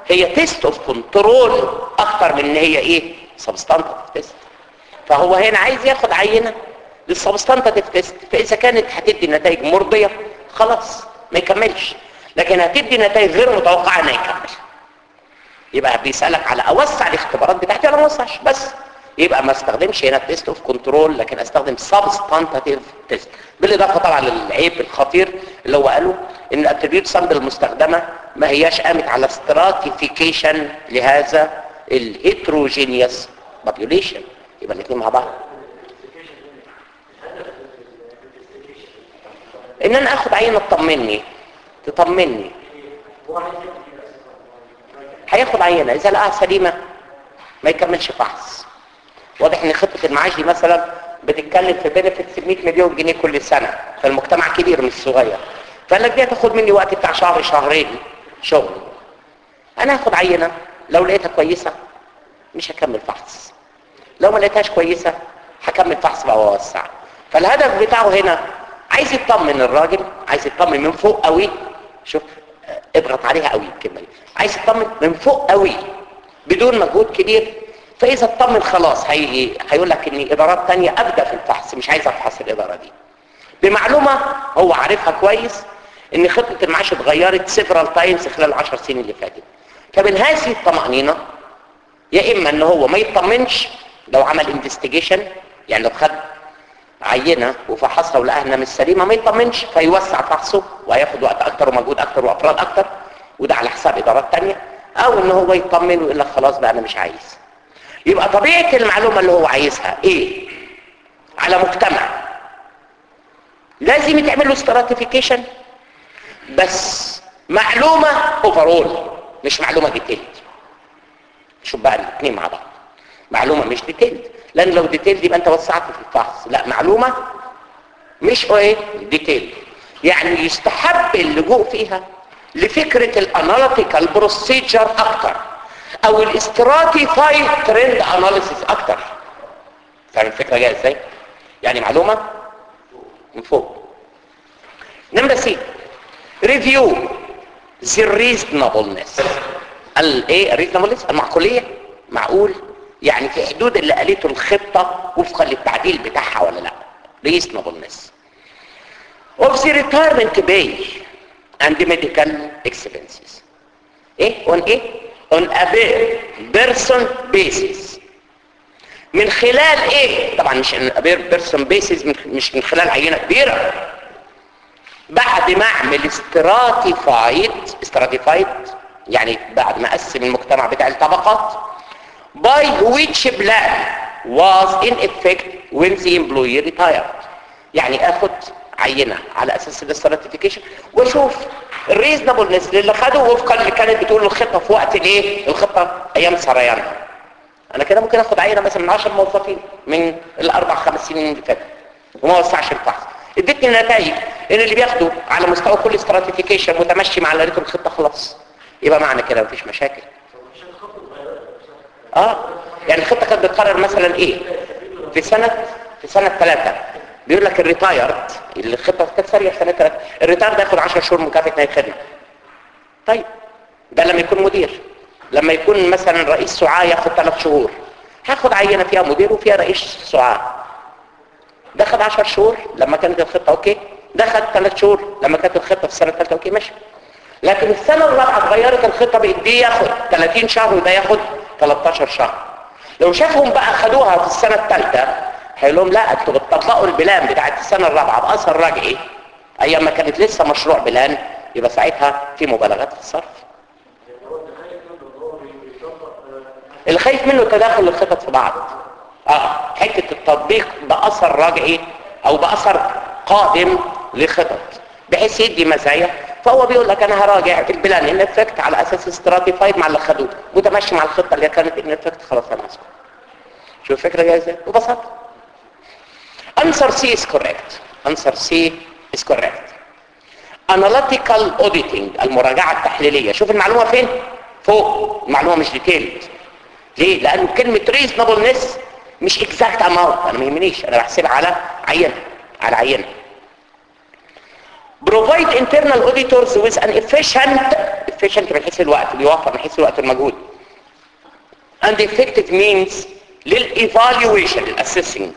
هي تيست اوف كنترول اكتر من ان هي ايه سبستانتيف تيست فهو هنا عايز ياخد عينه للسبستانتيف تيست فاذا كانت هتدي نتائج مرضيه خلاص ما يكملش لكن هتدي نتائج غير متوقعه انها يكمل يبقى بيسالك على اوسع الاختبارات بتاعتي ولا ما اوسعش بس يبقى ما استخدمش هنا تيست اوف كنترول لكن استخدم سبستانتيف تيست بالاضافه طبعا للعيب الخطير اللي هو قاله ان الاتريبيوت سامبل المستخدمه ما هياش قامت على استراتيفيكيشن لهذا الهيتروجينيوس population يبقى الاثنين مع بعض ان انا اخد عينه تطمني تطمني هياخد عينه اذا لقاها سليمه ما يكملش فحص واضح ان خطه المعاش دي مثلا بتتكلم في بنفيتس 100 مليون جنيه كل سنه فالمجتمع كبير مش صغير فقال لك دي هتاخد مني وقت بتاع شهر شهرين شغل انا هاخد عينه لو لقيتها كويسه مش هكمل فحص لو ما لقيتهاش كويسه هكمل فحص بقى واوسع فالهدف بتاعه هنا عايز يطمن الراجل عايز يطمن من فوق قوي شوف آه، اضغط عليها قوي الكلمه دي عايز يطمن من فوق قوي بدون مجهود كبير فاذا اطمن خلاص هي... هيقول لك ان ادارات تانية ابدا في الفحص مش عايز افحص الاداره دي بمعلومه هو عارفها كويس ان خطه المعاش اتغيرت سيفرال تايمز خلال العشر سنين اللي فاتت فمن هذه الطمانينه يا اما ان هو ما يطمنش لو عمل انفستيجيشن يعني لو خد عينه وفحصها ولقاها انها مش سليمه ما يطمنش فيوسع فحصه وهياخد وقت اكتر ومجهود اكتر وافراد اكتر وده على حساب ادارات تانية او ان هو يطمن ويقول لك خلاص بقى انا مش عايز يبقى طبيعه المعلومه اللي هو عايزها ايه على مجتمع لازم يتعمل له استراتيفيكيشن بس معلومه اوفرول مش معلومه ديتيلد شوف بقى الاثنين مع بعض معلومه مش ديتيلد لان لو ديتيلد يبقى انت وسعت في الفحص لا معلومه مش ايه ديتيلد يعني يستحب اللجوء فيها لفكره الاناليتيكال بروسيجر اكتر او الاستراتيفايد ترند اناليسيس اكتر فاهم الفكره جايه ازاي يعني معلومه من فوق نمره سي ريفيو the reasonableness الايه reasonableness المعقوليه معقول يعني في حدود اللي قالته الخطه وفقا للتعديل بتاعها ولا لا reasonableness of the retirement pay and medical expenses ايه on ايه on a per person basis من خلال ايه طبعا مش on a per person basis مش من خلال عينه كبيره بعد ما اعمل استراتيفايد استراتيفايد يعني بعد ما اقسم المجتمع بتاع الطبقات by which plan was in effect when the employee retired يعني اخد عينه على اساس الاستراتيفيكيشن واشوف الريزنبلنس اللي خده وفقا اللي كانت بتقول الخطه في وقت الايه الخطه ايام سريانها انا كده ممكن اخد عينه مثلا من 10 موظفين من الاربع خمس سنين اللي فاتت وما وسعش الفحص ادتني نتائج ان اللي بياخدوا على مستوى كل استراتيفيكيشن متمشي مع اللي الخطه خلاص يبقى معنى كده مفيش مشاكل اه يعني الخطه كانت بتقرر مثلا ايه في سنه في سنه ثلاثه بيقول لك الريتايرد الخطه كانت ساريه في سنه ثلاثه الريتايرد هياخد 10 شهور مكافاه نهايه خدمه طيب ده لما يكون مدير لما يكون مثلا رئيس سعاه ياخد ثلاث شهور هاخد عينه فيها مدير وفيها رئيس سعاه ده خد 10 شهور لما كانت الخطه اوكي ده خد 3 شهور لما كانت الخطه في السنه الثالثه اوكي ماشي لكن السنه الرابعه اتغيرت الخطه بقت دي ياخد 30 شهر وده ياخد 13 شهر لو شافهم بقى خدوها في السنه الثالثه هيقول لهم لا انتوا بتطبقوا البلان بتاعت السنه الرابعه باثر رجعي ايام ما كانت لسه مشروع بلان يبقى ساعتها في مبالغات في الصرف اللي خايف منه تداخل الخطط في بعض اه حته التطبيق باثر رجعي او باثر قادم لخطط بحيث يدي مزايا فهو بيقول لك انا هراجع في البلان ان افكت على اساس استراتيفايد مع اللي خدوه متمشي مع الخطه اللي كانت ان افكت خلاص انا اسكت شوف الفكره جايه ازاي ببساطه answer C is correct answer C is correct analytical auditing المراجعه التحليليه شوف المعلومه فين فوق المعلومه مش ديتيلد ليه لان كلمه reasonableness مش exact amount انا ما يهمنيش انا بحسبها على عينه على عينه provide internal auditors with an efficient efficient من حيث الوقت بيوفر من حيث الوقت والمجهود and effective means للايفالويشن للاسيسنج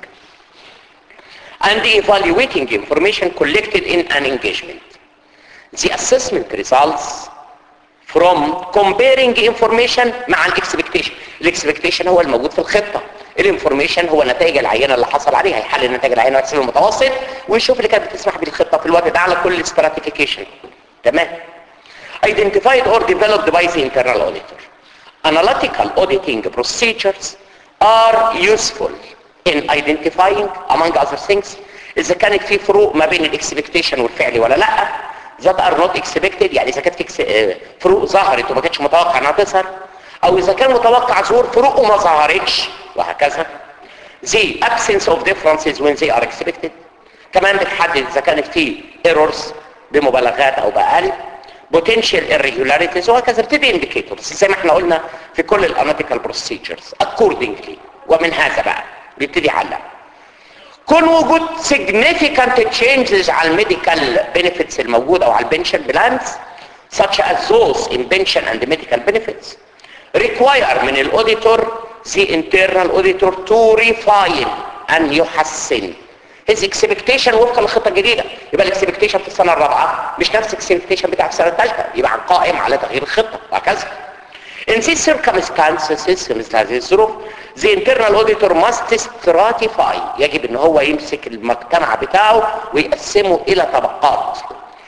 and evaluating information collected in an engagement the assessment results from comparing information مع الاكسبكتيشن الاكسبكتيشن هو الموجود في الخطه الانفورميشن هو نتائج العينه اللي حصل عليها يحلل نتائج العينه ويحسب المتوسط ويشوف اللي كانت بتسمح بالخطه في الوقت ده على كل stratification تمام identified or developed by the internal auditor analytical auditing procedures are useful in identifying among other things اذا كانت في فروق ما بين الاكسبكتيشن والفعل ولا لا that are not expected يعني اذا كانت في فروق ظهرت وما كانتش متوقع انها تظهر او اذا كان متوقع ظهور فروق وما ظهرتش وهكذا the absence of differences when they are expected كمان بتحدد اذا كانت في errors بمبالغات او باقل potential irregularities وهكذا بتدي indicators زي ما احنا قلنا في كل الاناليتيكال procedures accordingly ومن هذا بقى بيبتدي يعلق كون وجود significant changes على الميديكال benefits الموجودة او على البنشن بلانز such as those in pension and medical benefits require من الاوديتور the internal auditor to refine ان يحسن his expectation وفقا للخطه الجديده يبقى الاكسبكتيشن في السنه الرابعه مش نفس الاكسبكتيشن بتاع السنه الثالثه يبقى قائم على تغيير الخطه وهكذا In these circumstances مثل هذه الظروف the internal auditor must stratify يجب ان هو يمسك المجتمع بتاعه ويقسمه الى طبقات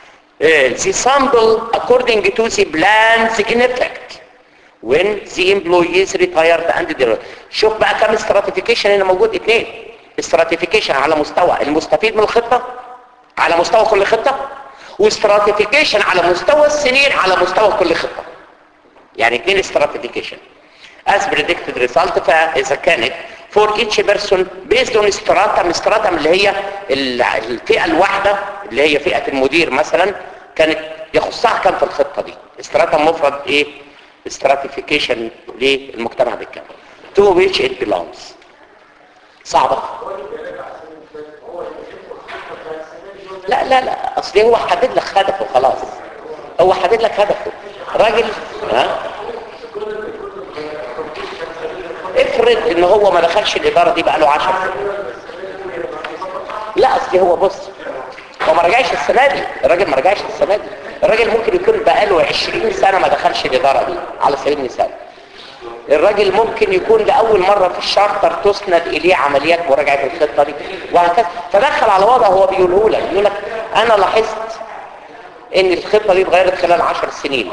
the sample according to the plans in effect when the employees retired and their شوف بقى كم stratification هنا موجود اثنين stratification على مستوى المستفيد من الخطة على مستوى كل خطة وستراتيفيكيشن على مستوى السنين على مستوى كل خطة يعني اثنين stratification as predicted result فاذا كانت for each person based on stratum stratum اللي هي الفئة الواحدة اللي هي فئة المدير مثلا كانت يخصها كم في الخطة دي stratum مفرد ايه stratification للمجتمع بالكامل to which it belongs صعبة لا لا لا اصل هو حدد لك هدفه خلاص هو حدد لك هدفه راجل ها افرض ان هو ما دخلش الاداره دي بقى له 10 سنين لا اصل هو بص هو ما رجعش السنه دي الراجل ما رجعش السنه دي الراجل ممكن يكون بقى له 20 سنه ما دخلش الاداره دي على سبيل المثال الراجل ممكن يكون لأول مرة في الشارتر تسند إليه عمليات مراجعة الخطة دي وهكذا فدخل على وضع هو بيقوله لك يقول لك أنا لاحظت إن الخطة دي اتغيرت خلال 10 سنين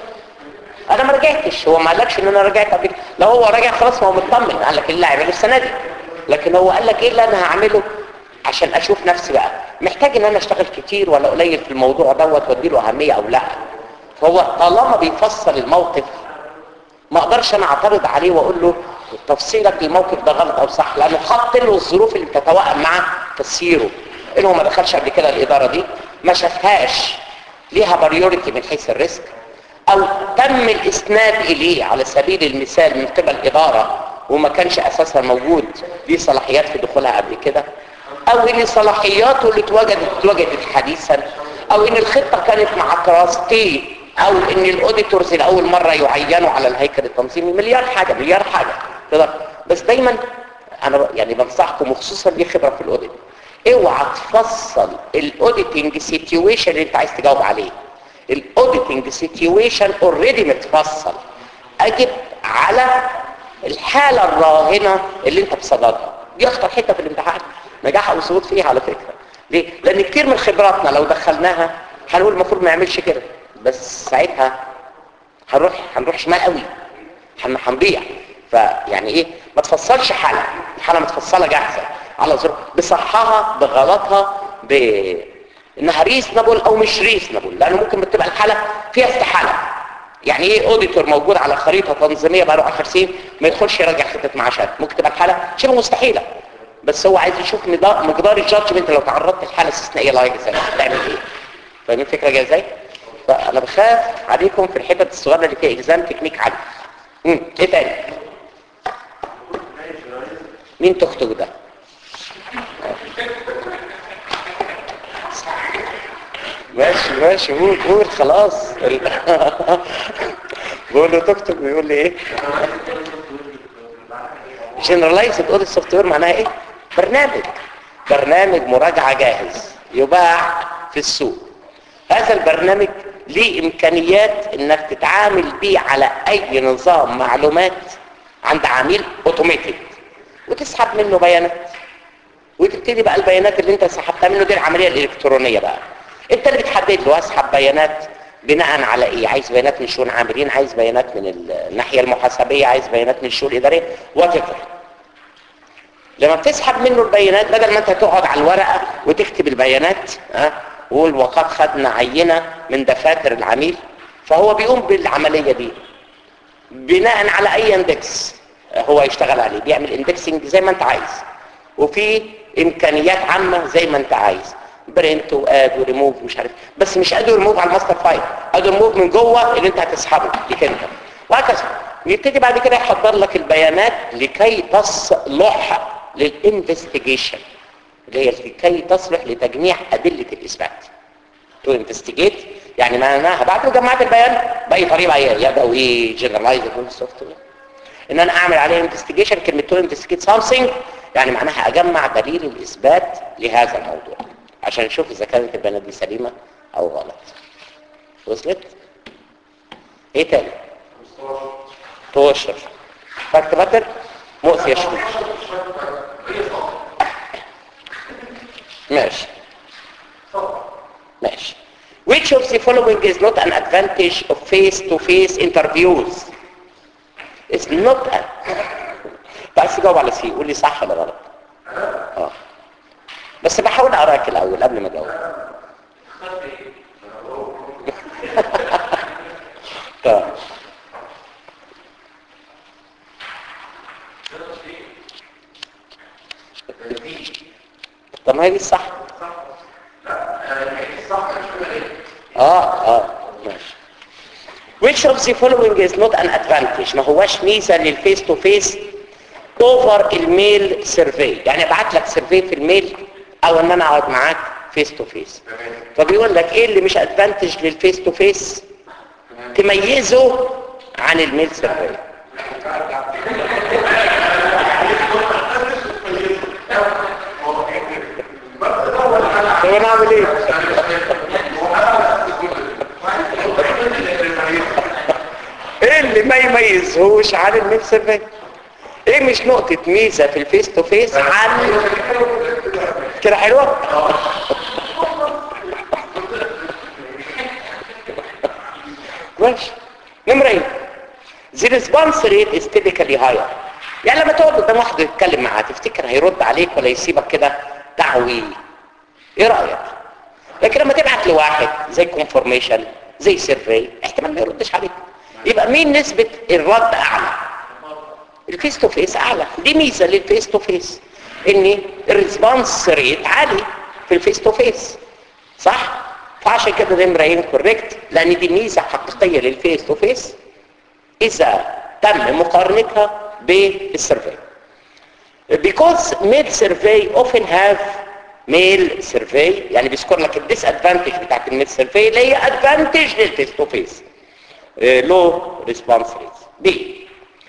أنا ما رجعتش هو ما قالكش إن أنا رجعت قبل كده لو هو راجع خلاص ما هو مطمن قال لك اللي هيعمله السنة دي لكن هو قال لك إيه اللي أنا هعمله عشان أشوف نفسي بقى محتاج إن أنا أشتغل كتير ولا قليل في الموضوع دوت وأديله أهمية أو لا فهو طالما بيفصل الموقف ما اقدرش انا اعترض عليه واقول له تفصيلك للموقف ده غلط او صح لانه حط له الظروف اللي بتتوائم مع تسييره ان هو ما دخلش قبل كده الاداره دي ما شافهاش ليها بريوريتي من حيث الريسك او تم الاسناد اليه على سبيل المثال من قبل اداره وما كانش اساسا موجود ليه صلاحيات في دخولها قبل كده او ان صلاحياته اللي اتوجدت اتوجدت حديثا او ان الخطه كانت مع كراستي او ان الاوديتورز لاول مره يعينوا على الهيكل التنظيمي مليار حاجه مليار حاجه تقدر بس دايما انا يعني بنصحكم وخصوصا دي خبره في الاوديت اوعى تفصل الاوديتنج سيتويشن اللي انت عايز تجاوب عليه الاوديتنج سيتويشن اوريدي متفصل اجب على الحاله الراهنه اللي انت بصددها دي اخطر حته في الامتحان نجاح او سقوط فيها على فكره ليه لان كتير من خبراتنا لو دخلناها هنقول المفروض ما يعملش كده بس ساعتها هنروح هنروح شمال قوي هنضيع فيعني ايه ما تفصلش حاله الحاله متفصله جاهزه على ظروف بصحها بغلطها ب انها ريسنبل او مش ريسنبل لانه ممكن بتبقى الحاله فيها استحاله يعني ايه اوديتور موجود على خريطه تنظيميه بقى له 10 سنين ما يدخلش يراجع خطه معاشات ممكن تبقى الحاله شبه مستحيله بس هو عايز يشوف مقدار الجادجمنت لو تعرضت لحاله استثنائيه لا يجوز تعمل ايه فاهمين الفكره جايه ازاي؟ فانا بخاف عليكم في الحتت الصغيره اللي فيها اجزام تكنيك عالي امم ايه تاني مين تختك ده ماشي ماشي قول قول خلاص بقول له دكتور بيقول لي ايه جنرالايزد اوديت سوفت وير معناها ايه برنامج برنامج مراجعه جاهز يباع في السوق هذا البرنامج ليه امكانيات انك تتعامل بيه على اي نظام معلومات عند عميل اوتوماتيك وتسحب منه بيانات وتبتدي بقى البيانات اللي انت سحبتها منه دي العمليه الالكترونيه بقى انت اللي بتحدد له اسحب بيانات بناء على ايه عايز بيانات من شؤون عاملين عايز بيانات من الناحيه المحاسبيه عايز بيانات من الشؤون الاداريه وات لما بتسحب منه البيانات بدل ما انت تقعد على الورقه وتكتب البيانات ها وقول وقد خدنا عينه من دفاتر العميل فهو بيقوم بالعمليه دي بناء على اي اندكس هو يشتغل عليه بيعمل اندكسنج زي ما انت عايز وفي امكانيات عامه زي ما انت عايز برنت واد وريموف مش عارف بس مش اد وريموف على الماستر فايل اد وريموف من جوه اللي انت هتسحبه ليك انت وهكذا يبتدي بعد كده يحضر لك البيانات لكي تصلح للانفستيجيشن اللي هي لكي تصلح لتجميع ادله الاثبات تو انفستيجيت يعني معناها بعد ما جمعت البيان باي طريقه هي يدوي جنرالايزد سوفت وير ان انا اعمل عليه انفستيجيشن كلمه تو انفستيجيت سامثينج يعني معناها اجمع دليل الاثبات لهذا الموضوع عشان نشوف اذا كانت البيانات دي سليمه او غلط وصلت ايه تاني توشر فاكت باتر مؤسي شوي ماشي ماشي which of the following is not an advantage of face-to-face interviews it's not a عايز تجاوب على سي قول لي صح ولا غلط اه بس بحاول اقراك الاول قبل ما اجاوب طيب طب ما هي دي الصح اه اه ماشي which of the following is not an advantage ما هواش ميزه للفيس تو فيس اوفر الميل سيرفي يعني ابعت لك سيرفي في الميل او ان انا اقعد معاك فيس تو فيس فبيقول لك ايه اللي مش ادفانتج للفيس تو فيس تميزه عن الميل سيرفي طب انا اعمل ايه ايه اللي ما يميزهوش عن الميل سيرفي ايه مش نقطة ميزة في الفيس تو فيس عن كده حلوة ماشي نمرة ايه the response rate is typically higher يعني لما تقعد قدام واحد يتكلم معاه تفتكر هيرد عليك ولا يسيبك كده تعوي ايه رأيك لكن لما تبعت لواحد زي كونفورميشن زي سيرفي احتمال ما يردش عليك يبقى مين نسبة الرد اعلى الفيس تو فيس اعلى دي ميزه للفيس تو فيس ان الريسبونس ريت عالي في الفيس تو فيس صح فعشان كده ده نمره كوريكت لان دي ميزه حقيقيه للفيس تو فيس اذا تم مقارنتها بالسيرفي because mail survey often have mail survey يعني بيذكر لك الديس ادفانتج بتاعت الميل سيرفي اللي هي ادفانتج للفيس تو فيس لو ريسبونس ريت دي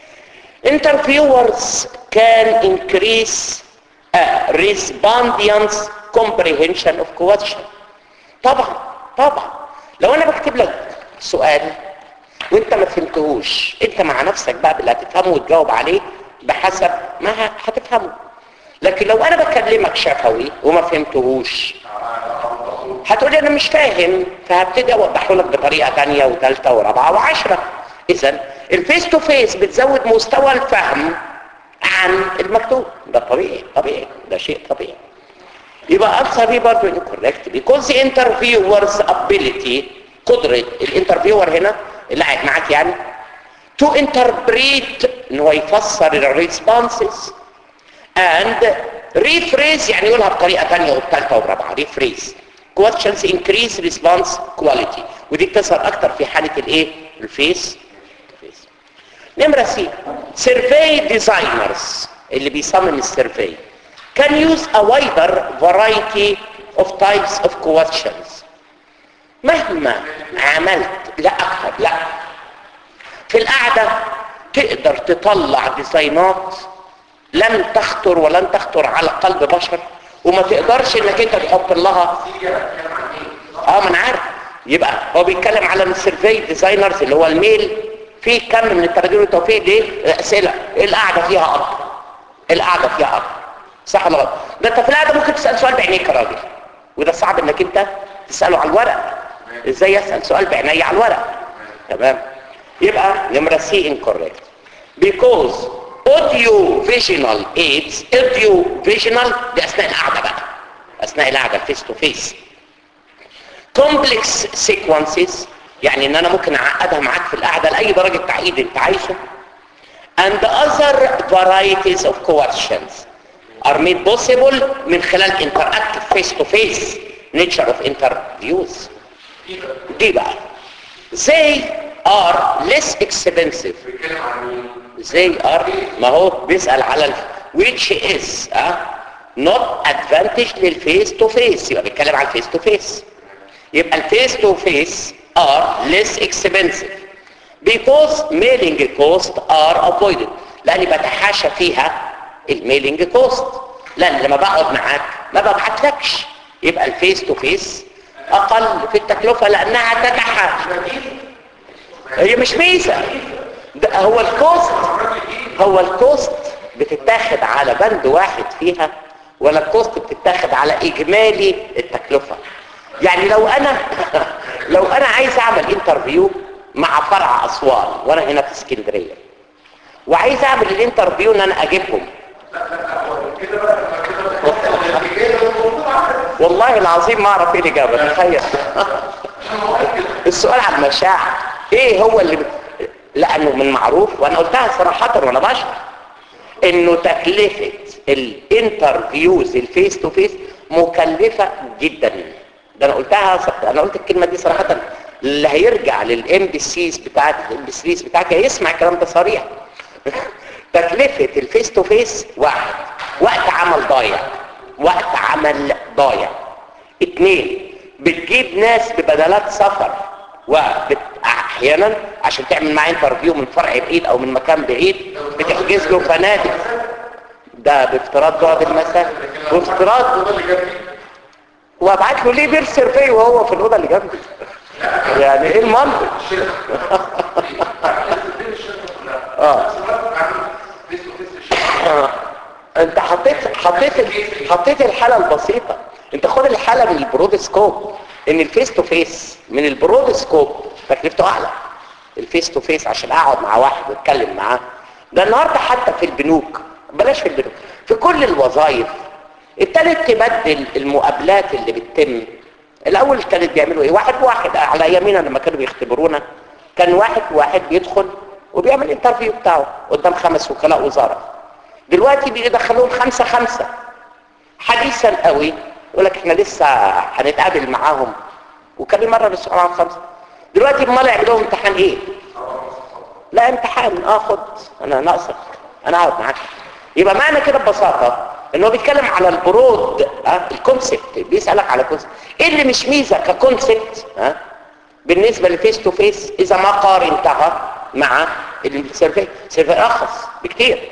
interviewers can increase a respondent's comprehension of question طبعا طبعا لو انا بكتب لك سؤال وانت ما فهمتهوش انت مع نفسك بقى اللي هتفهمه وتجاوب عليه بحسب ما هتفهمه لكن لو انا بكلمك شفوي وما فهمتهوش هتقولي انا مش فاهم فهبتدي اوضحه لك بطريقه ثانيه وثالثه ورابعه وعشره اذا الفيس تو فيس بتزود مستوى الفهم عن المكتوب ده طبيعي طبيعي ده شيء طبيعي يبقى انسر دي برضه انكوركت because the interviewer's ability قدرة الانترفيور هنا اللي قاعد معاك يعني to interpret ان هو يفسر الريسبونسز and rephrase يعني يقولها بطريقة ثانية وبثالثة وبرابعة rephrase questions increase response quality ودي بتظهر اكتر في حالة الايه الفيس نمرة سي survey designers اللي بيصمم السيرفي can use a wider variety of types of questions مهما عملت لا اكتر لا في القعدة تقدر تطلع ديزاينات لن تخطر ولن تخطر على قلب بشر وما تقدرش انك انت تحط لها اه ما انا عارف يبقى هو بيتكلم على السيرفي ديزاينرز اللي هو الميل في كم من التراجيل والتوفيق دي اسئله القعده فيها اكتر القعده فيها اكتر صح ولا غلط ده انت في القعده ممكن تسال سؤال بعينيك يا راجل وده صعب انك انت تساله على الورق ازاي اسال سؤال بعيني على الورق تمام يبقى نمره سي انكوريكت because audio visual aids audio visual دي اثناء القعده بقى اثناء القعده فيس تو فيس complex sequences يعني ان انا ممكن اعقدها معاك في القعده لاي درجه تعقيد انت عايزه and other varieties of questions are made possible من خلال interactive face to face nature of interviews دي بقى they are less expensive بيتكلم عن مين؟ they are ما هو بيسأل على ال which is اه not advantage للفيس تو فيس يبقى بيتكلم على الفيس تو فيس يبقى الفيس تو فيس are less expensive because mailing cost are avoided لاني بتحاشى فيها الميلينج كوست لان لما بقعد معاك ما ببعتلكش يبقى الفيس تو فيس اقل في التكلفه لانها تتحاشى هي مش ميزه ده هو الكوست هو الكوست بتتاخد على بند واحد فيها ولا الكوست بتتاخد على اجمالي التكلفه يعني لو انا لو انا عايز اعمل انترفيو مع فرع اسوان وانا هنا في اسكندريه وعايز اعمل الانترفيو ان انا اجيبهم والله العظيم ما اعرف ايه الاجابه تخيل السؤال عن المشاعر ايه هو اللي بت... لانه من معروف وانا قلتها صراحه وانا بشرح انه تكلفه الانترفيوز الفيس تو فيس مكلفه جدا ده انا قلتها انا قلت الكلمه دي صراحه اللي هيرجع للام بي سيز بتاعت الام بي سيز بتاعك هيسمع الكلام ده صريح تكلفه الفيس تو فيس واحد وقت عمل ضايع وقت عمل ضايع اثنين بتجيب ناس ببدلات سفر واحيانا عشان تعمل معاه انترفيو من فرع بعيد او من مكان بعيد بتحجز له فنادق ده بافتراض بعد المسافه وافتراض وابعت له ليه بير سيرفي وهو في الاوضه اللي جنبي يعني ايه المنطق اه آه. انت حطيت حطيت ال- حطيت الحاله البسيطه انت خد الحاله من البرودسكوب ان الفيس تو فيس من البرودسكوب تكلفته اعلى الفيس تو فيس عشان اقعد مع واحد واتكلم معاه ده النهارده حتى في البنوك بلاش في البنوك في كل الوظائف ابتدت تبدل المقابلات اللي بتتم الاول كانت بيعملوا ايه واحد واحد على ايامنا لما كانوا بيختبرونا كان واحد واحد بيدخل وبيعمل الانترفيو بتاعه قدام خمس وكلاء وزاره دلوقتي بيدخلوهم خمسة خمسة حديثا قوي يقول لك احنا لسه هنتقابل معاهم وكان مرة بالسؤال عن خمسة دلوقتي امال يعملوا لهم امتحان ايه لا امتحان اه خد انا ناقصك انا اقعد معاك يبقى معنى كده ببساطة ان هو بيتكلم على البرود اه الكونسبت بيسألك على كونسبت ايه اللي مش ميزة ككونسبت اه بالنسبة للفيس تو فيس اذا ما قارنتها مع السيرفي سيرفي ارخص بكتير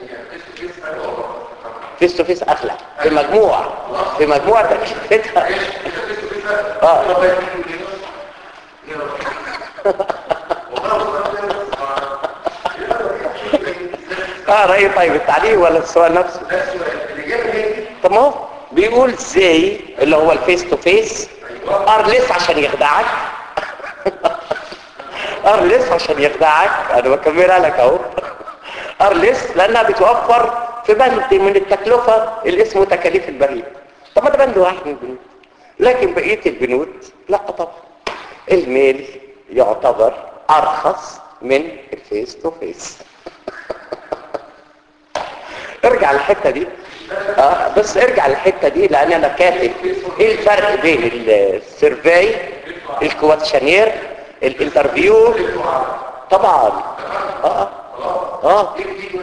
فيس تو فيس اغلى في مجموع في مجموع تكلفتها اه اه رأي طيب التعليق ولا السؤال نفسه طب ما هو بيقول زي اللي هو الفيس تو فيس ارلس عشان يخدعك ارلس عشان يخدعك انا بكملها لك اهو ارلس لانها بتوفر في بند من التكلفة اللي اسمه تكاليف البريد طب ما ده بند واحد من البنود لكن بقية البنود لا طبعا الميل يعتبر ارخص من الفيس تو فيس ارجع الحتة دي اه بس ارجع الحتة دي لان انا كاتب ايه الفرق بين السيرفي الكواتشانير الانترفيو طبعا اه اه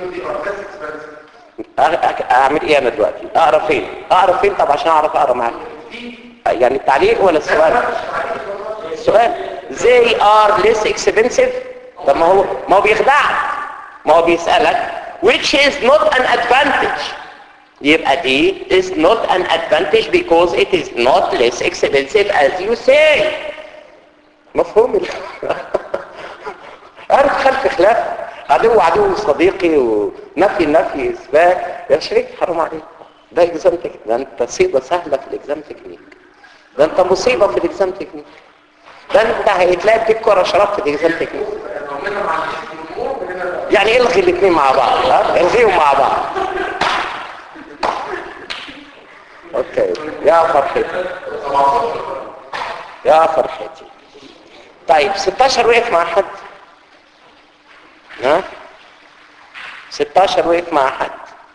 أ- اعمل ايه انا دلوقتي اقرا فين اقرا فين طب عشان اعرف اقرا معاك يعني التعليق ولا السؤال السؤال they are less expensive طب ما هو ما هو بيخدعك ما هو بيسألك which is not an advantage يبقى دي is not an advantage because it is not less expensive as you say مفهوم ال- عارف خلف خلاف عدو عدو صديقي ونفي نفي اثبات يا شريك حرام عليك ده اكزام تكنيك ده انت صيغه سهله في الاكزام تكنيك ده انت مصيبه في الاكزام تكنيك ده انت هيتلاقي بيك كره شرف في الاكزام تكنيك يعني الغي الاثنين مع بعض ها الغيهم مع بعض اوكي يا فرحتي يا فرحتي طيب 16 وقف مع حد ها 16 وقف مع حد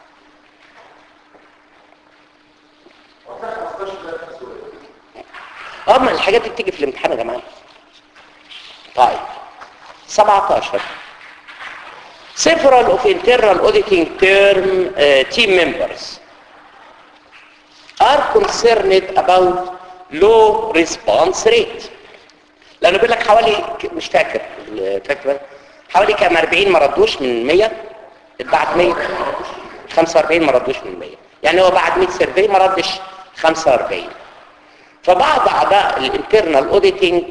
اه ما الحاجات دي بتيجي في الامتحان يا جماعه طيب 17 several of internal auditing term uh, team members are concerned about low response rate لانه بيقول لك حوالي ك- مش فاكر ال- فاكر حوالي كام 40 ما ردوش من 100 اتبعت 100 45 ما ردوش من 100 يعني هو بعد 100 سيرفي ما ردش 45 فبعض اعضاء الانترنال اوديتنج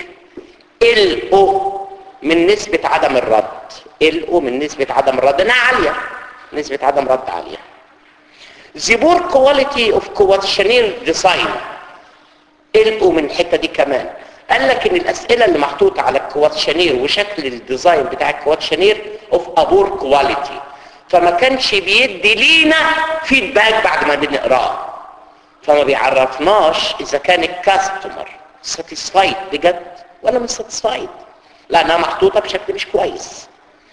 القوا من نسبة عدم الرد القوا من نسبة عدم الرد انها عالية نسبة عدم رد عالية The poor quality of questionnaire design القوا من الحتة دي كمان قال لك ان الاسئلة اللي محطوطة على الكواتشنير وشكل الديزاين بتاع الكواتشنير اوف ابور كواليتي فما كانش بيدي لينا فيدباك بعد ما بنقراه فما بيعرفناش اذا كان الكاستمر ساتيسفايد بجد ولا مش ساتيسفايد لانها محطوطه بشكل مش كويس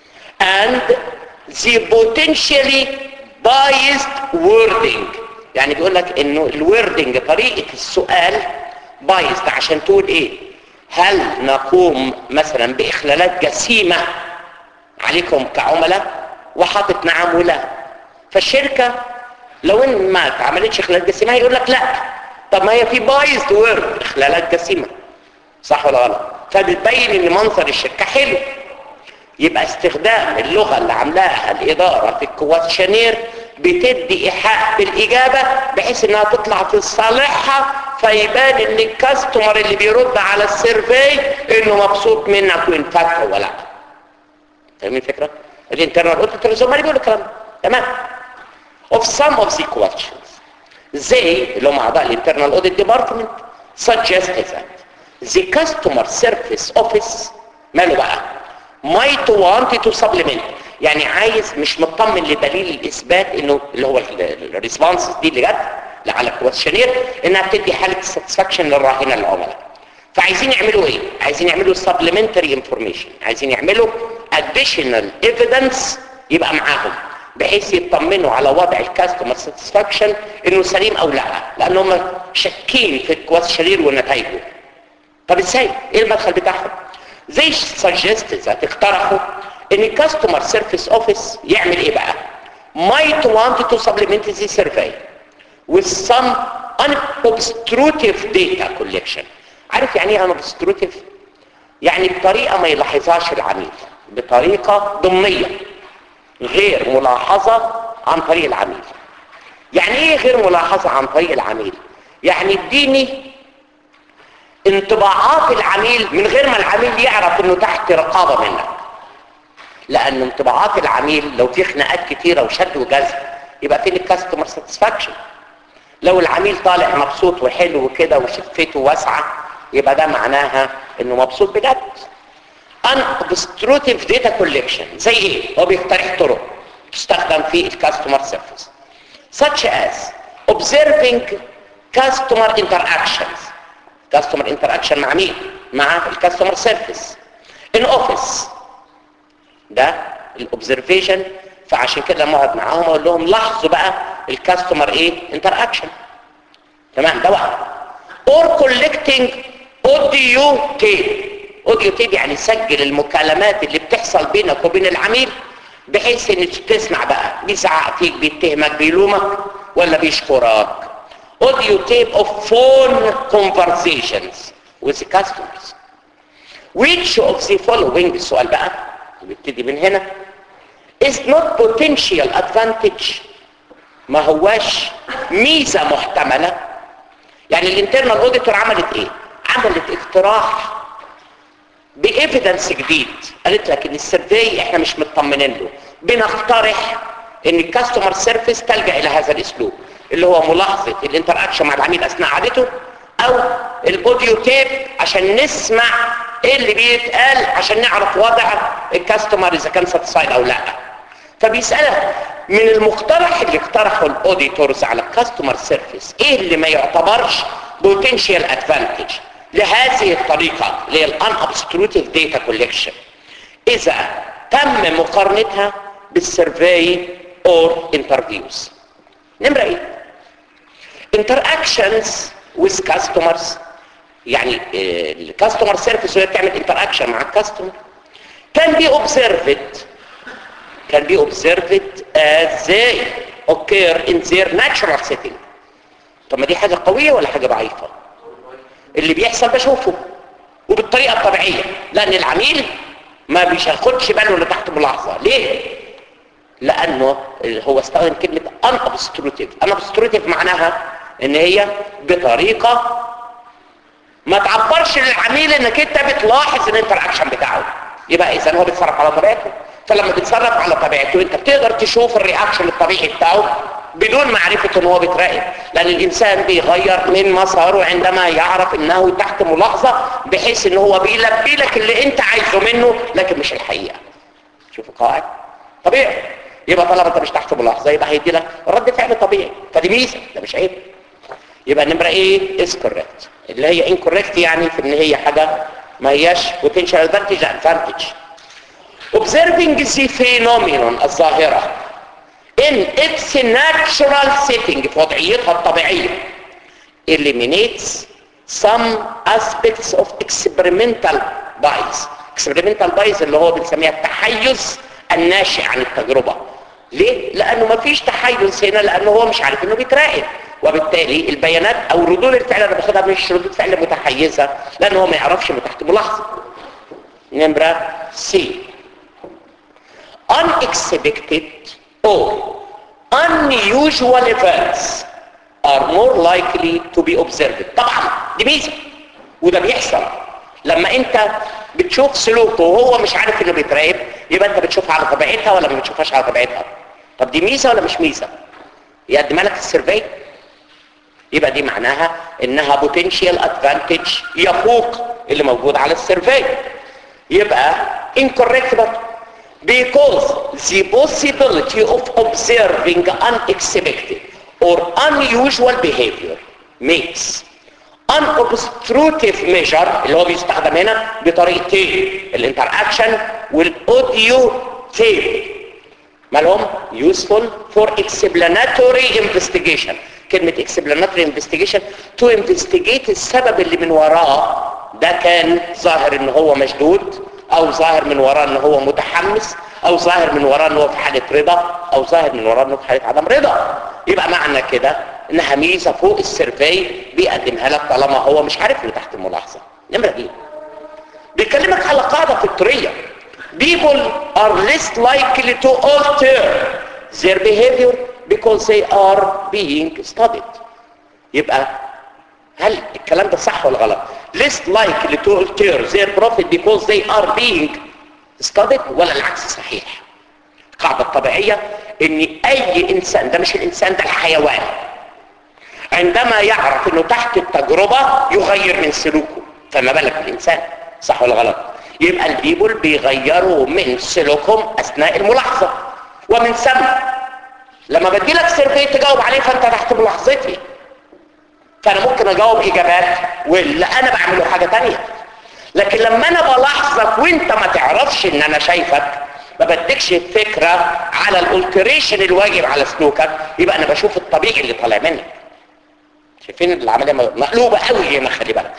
and the potentially biased wording يعني بيقول لك انه الوردنج طريقه السؤال بايظ عشان تقول ايه هل نقوم مثلا باخلالات جسيمه عليكم كعملاء وحاطط نعم ولا فالشركه لو ان ما عملتش اخلالات جسيمه هيقول لك لا طب ما هي في بايظ وورد اخلالات جسيمه صح ولا غلط فبتبين ان منظر الشركه حلو يبقى استخدام اللغه اللي عاملاها الاداره في الكواتشنير بتدي ايحاء بالاجابه بحيث انها تطلع في صالحها فيبان ان الكاستمر اللي بيرد على السيرفي انه مبسوط منك وان فاكره ولا لا فاهمين الفكره الانترنال اوديتور زي ما بيقول الكلام ده. تمام of some of the questions they اللي هم اعضاء الانترنال اوديت ديبارتمنت suggested that the customer service office ماله بقى might want to supplement يعني عايز مش مطمن لدليل الاثبات انه اللي هو الريسبونسز دي اللي جت اللي على الكويشنير انها بتدي حاله ساتسفاكشن للراهنه للعملاء فعايزين يعملوا ايه عايزين يعملوا supplementary information عايزين يعملوا additional evidence يبقى معاهم بحيث يطمنوا على وضع الكاستمر ساتسفاكشن انه سليم او لا لان هم شاكين في الكويشنير ونتائجه طب ازاي ايه المدخل بتاعهم زي suggested ذات اقترحوا ان الكاستمر سيرفيس اوفيس يعمل ايه بقى might want to supplement the survey with some unobstructive data collection عارف يعني ايه unobstructive يعني بطريقه ما يلاحظهاش العميل بطريقه ضمنيه غير ملاحظه عن طريق العميل يعني ايه غير ملاحظه عن طريق العميل يعني اديني انطباعات العميل من غير ما العميل يعرف انه تحت رقابه منك لان انطباعات العميل لو في خناقات كتيره وشد وجذب يبقى فين الكاستمر ساتسفاكشن لو العميل طالع مبسوط وحلو وكده وشفته واسعه يبقى ده معناها انه مبسوط بجد unobstructive data collection زي ايه هو بيقترح طرق تستخدم في الكاستمر سيرفيس such as observing customer interactions customer interaction مع مين مع الكاستمر سيرفيس in office ده الاوبزرفيشن فعشان كده لما اقعد معاهم اقول لهم لاحظوا بقى الكاستمر ايه انتراكشن تمام ده واحد or collecting audio tape audio tape يعني سجل المكالمات اللي بتحصل بينك وبين العميل بحيث ان تسمع بقى بيزعق فيك بيتهمك بيلومك ولا بيشكرك audio tape of phone conversations with the customers which of the following السؤال بقى بيبتدي من هنا is not potential advantage ما هواش ميزة محتملة يعني الانترنال اوديتور عملت ايه عملت اقتراح بإيفيدنس جديد قالت لك ان السيرفي احنا مش مطمنين له بنقترح ان الكاستمر سيرفيس تلجا الى هذا الاسلوب اللي هو ملاحظه الانتراكشن مع العميل اثناء عادته او الاوديو تيب عشان نسمع ايه اللي بيتقال عشان نعرف وضع الكاستمر اذا كان ساتسفايد او لا فبيسالك من المقترح اللي اقترحه الاوديتورز على الكاستمر سيرفيس ايه اللي ما يعتبرش بوتنشال ادفانتج لهذه الطريقه اللي هي الان ابستروتيف داتا كولكشن اذا تم مقارنتها بالسيرفي اور انترفيوز نمره ايه interactions with customers يعني الكاستمر سيرفيس وهي بتعمل انتراكشن مع الكاستمر can be observed can be observed as they occur in their natural setting طب ما دي حاجة قوية ولا حاجة ضعيفة اللي بيحصل بشوفه وبالطريقة الطبيعية لأن العميل ما بياخدش باله اللي تحت ملاحظة ليه؟ لأنه هو استخدم كلمة unobstructive unobstructive معناها ان هي بطريقة ما تعبرش للعميل انك انت بتلاحظ الانتراكشن بتاعه يبقى اذا هو بيتصرف على طبيعته فلما بيتصرف على طبيعته انت بتقدر تشوف الرياكشن الطبيعي بتاعه بدون معرفة ان هو بيتراقب لان الانسان بيغير من مساره عندما يعرف انه تحت ملاحظة بحيث ان هو بيلبي لك اللي انت عايزه منه لكن مش الحقيقة شوف القواعد طبيعي يبقى طالما انت مش تحت ملاحظة يبقى هيدي لك رد فعل طبيعي فدي ميزة ده مش عيب يبقى النمرة ايه is correct اللي هي incorrect يعني في ان هي حاجة ما هياش potential advantage advantage observing the phenomenon الظاهرة in its natural setting في وضعيتها الطبيعية eliminates some aspects of experimental bias experimental bias اللي هو بنسميها التحيز الناشئ عن التجربة ليه؟ لأنه ما فيش تحيز هنا لأنه هو مش عارف إنه بيتراقب وبالتالي البيانات أو ردود الفعل اللي باخدها مش ردود فعل متحيزة لأنه هو ما يعرفش إنه تحت ملاحظة نمرة سي unexpected or unusual events are more likely to be observed طبعا دي ميزة وده بيحصل لما انت بتشوف سلوكه وهو مش عارف انه بيتراقب يبقى انت بتشوفها على طبيعتها ولا ما بتشوفهاش على طبيعتها طب دي ميزة ولا مش ميزة يقدمها لك السيرفي يبقى دي معناها انها بوتنشال ادفانتج يفوق اللي موجود على السيرفي يبقى incorrect برضه because the possibility of observing unexpected or unusual behavior makes unobstructive measure اللي هو بيستخدم هنا بطريقتين الانتراكشن والاوديو تيب مالهم useful for explanatory investigation كلمة explanatory investigation to investigate السبب اللي من وراه ده كان ظاهر ان هو مشدود او ظاهر من وراه ان هو متحمس او ظاهر من وراه ان هو في حالة رضا او ظاهر من وراه انه في حالة عدم رضا يبقى معنى كده انها ميزة فوق السيرفي بيقدمها لك طالما هو مش عارف اللي تحت الملاحظة نمرة دي بيكلمك على قاعدة فطرية people are less likely to alter their behavior because they are being studied يبقى هل الكلام ده صح ولا غلط less likely to alter their profit because they are being studied ولا العكس صحيح القاعدة الطبيعية ان اي انسان ده مش الانسان ده الحيوان عندما يعرف انه تحت التجربة يغير من سلوكه فما بالك بالانسان صح ولا غلط يبقى البيبول بيغيروا من سلوكهم اثناء الملاحظة ومن ثم لما بدي لك سيرفي تجاوب عليه فانت تحت ملاحظتي فانا ممكن اجاوب اجابات واللي انا بعمله حاجة تانية لكن لما انا بلاحظك وانت ما تعرفش ان انا شايفك ما بدكش فكرة على الالتريشن الواجب على سلوكك يبقى انا بشوف الطبيعي اللي طالع منك شايفين العملية مقلوبة قوي هنا خلي بالك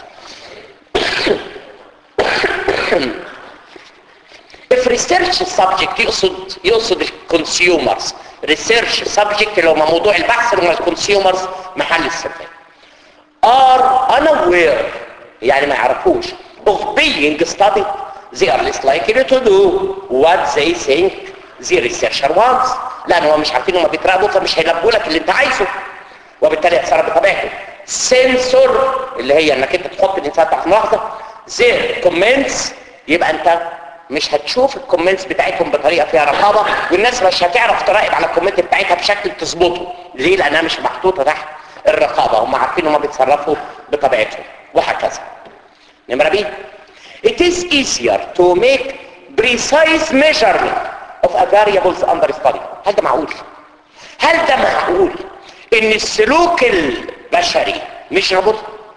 if research subject يقصد يقصد الكونسيومرز research subject اللي هو موضوع البحث اللي هم الكونسيومرز محل السفر are unaware يعني ما يعرفوش of being studied they are less likely to do what they think the researcher wants لان هو مش عارفين هما بيتراقبوا فمش هيلبوا لك اللي انت عايزه وبالتالي هيتصرف بطبيعته سنسور اللي هي انك انت تحط الانسان تحت ملاحظه زي كومنتس يبقى انت مش هتشوف الكومنتس بتاعتهم بطريقه فيها رقابه والناس مش هتعرف تراقب على الكومنت بتاعتها بشكل تظبطه ليه لانها مش محطوطه تحت الرقابه هم عارفين هم بيتصرفوا بطبيعتهم وهكذا نمره بي it is easier to make precise measurement of a variables under study هل ده معقول هل ده معقول ان السلوك البشري مش ربط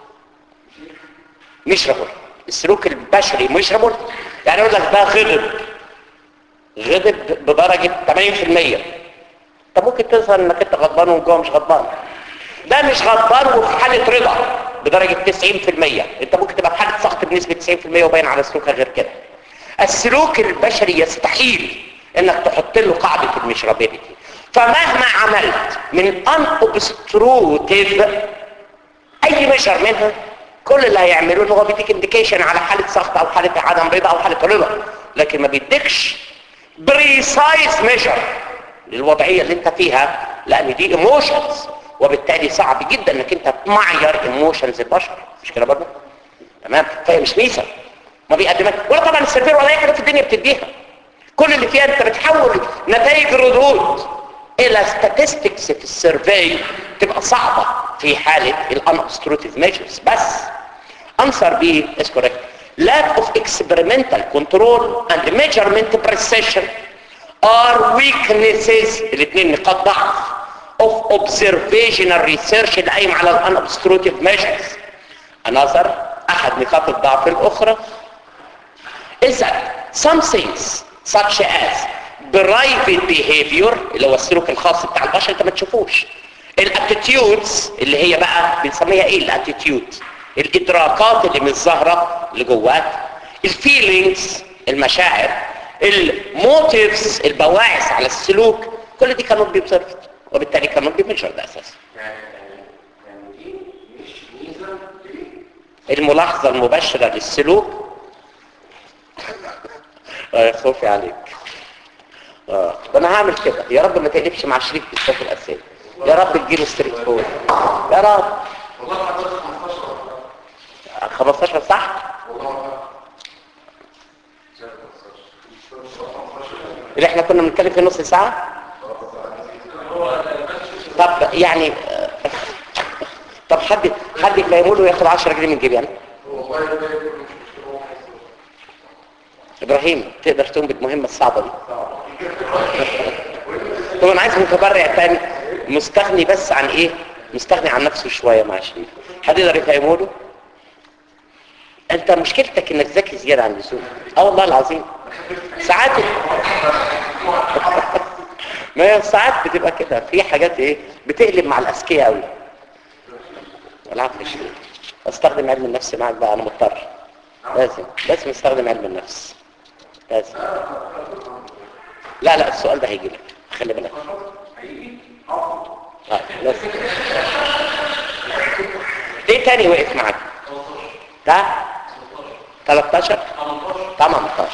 مش ربط السلوك البشري مش ربط يعني يقول لك ده غضب غضب بدرجة 80% انت ممكن تظهر انك انت غضبان ومن جوه مش غضبان ده مش غضبان وفي حالة رضا بدرجة 90% انت ممكن تبقى في حالة سخط بنسبة 90% وباين على سلوكها غير كده السلوك البشري يستحيل انك تحط له قاعدة المشربيلتي فمهما عملت من ان اوبستروتيف اي ميجر منها كل اللي هيعملوه ان هو بيديك انديكيشن على حالة سخط او حالة عدم رضا او حالة رضا لكن ما بيديكش بريسايز ميجر للوضعية اللي انت فيها لان دي ايموشنز وبالتالي صعب جدا انك انت تمعير ايموشنز البشر مش كده برضه تمام فهي مش ميزه ما بيقدمها ولا طبعا السيرفير ولا اي حاجه في الدنيا بتديها كل اللي فيها انت بتحول نتائج ردود الى statistics في السيرفي تبقى صعبه في حاله الانobstructive measures بس answer B is correct lack of experimental control and measurement precision are weaknesses الاثنين نقاط ضعف of observational research اللي قايم على الانobstructive measures another احد نقاط الضعف الاخرى is that some things such as private behavior اللي هو السلوك الخاص بتاع البشر انت ما تشوفوش الاتيتيودز اللي هي بقى بنسميها ايه الاتيتيود الادراكات اللي مش ظاهره اللي جواك الفيلينجز المشاعر الموتيفز البواعث على السلوك كل دي كانوا بيبصرفت وبالتالي كانوا بيمجر ده اساسا الملاحظة المباشرة للسلوك آه، خوفي عليك اه وانا هعمل كده يا رب ما تقلبش مع شريك بالصف الاساسي يا رب تجيله ستريت فورد يا رب 15 صح اللي احنا كنا بنتكلم في نص ساعة طب يعني آه، طب حد حد يفهمه له وياخد 10 جنيه من جيبي انا ابراهيم تقدر تقوم بالمهمه الصعبه دي طب انا عايز متبرع تاني مستغني بس عن ايه مستغني عن نفسه شويه مع شريف حد يقدر يفهمه له انت مشكلتك انك ذكي زياده عن اللزوم اه والله العظيم ساعات ما هي ساعات بتبقى كده في حاجات ايه بتقلب مع الاذكياء قوي العفو يا شريف استخدم علم النفس معك بقى انا مضطر لازم لازم استخدم علم النفس لازم لا لا السؤال ده هيجي لك خلي بالك اه لازم ايه تاني وقف معاك ده 13 18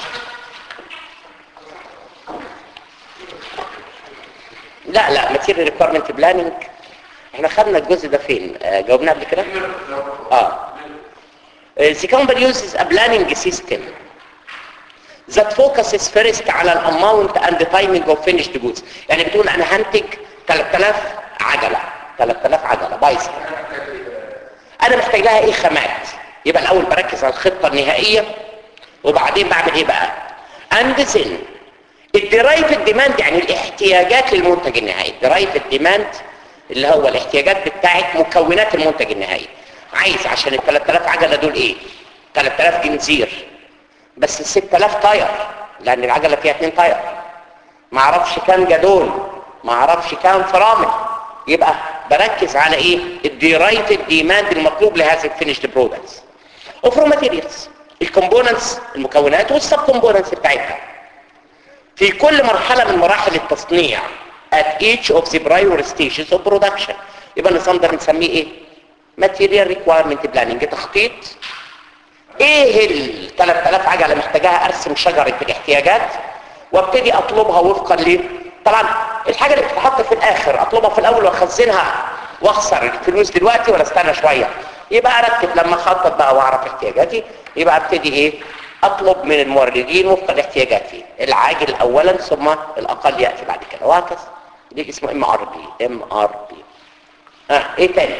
لا لا ماتيريال ريكويرمنت بلاننج احنا خدنا الجزء ده فين آه جاوبناه قبل كده اه the company uses a planning system that focuses first على الاماونت and the timing of finished goods يعني بتقول انا هنتج 3000 عجله 3000 عجله بايسكل انا محتاج لها ايه خامات يبقى الاول بركز على الخطه النهائيه وبعدين بعمل ايه بقى and then الدرايف ديماند يعني الاحتياجات للمنتج النهائي الدرايف ديماند اللي هو الاحتياجات بتاعت مكونات المنتج النهائي عايز عشان ال 3000 عجله دول ايه 3000 جنزير بس ال 6000 تاير لان العجله فيها اثنين تاير ما اعرفش كام جدول ما اعرفش كام فرامل يبقى بركز على ايه الديرايتد ديماند المطلوب لهذه الفينيشد برودكتس اوف رو ماتيريالز الكومبوننتس المكونات والسب كومبوننتس بتاعتها في كل مرحله من مراحل التصنيع at each of the prior stages of production يبقى النظام ده بنسميه ايه material requirement planning تخطيط ايه ال 3000 حاجه اللي محتاجاها ارسم شجره الاحتياجات وابتدي اطلبها وفقا ل طبعا الحاجه اللي بتتحط في الاخر اطلبها في الاول واخزنها واخسر الفلوس دلوقتي ولا استنى شويه يبقى ارتب لما اخطط بقى واعرف احتياجاتي يبقى ابتدي ايه اطلب من الموردين وفقا لاحتياجاتي العاجل اولا ثم الاقل ياتي بعد كده وهكذا دي اسمه ام ار بي ام ار بي ها ايه تاني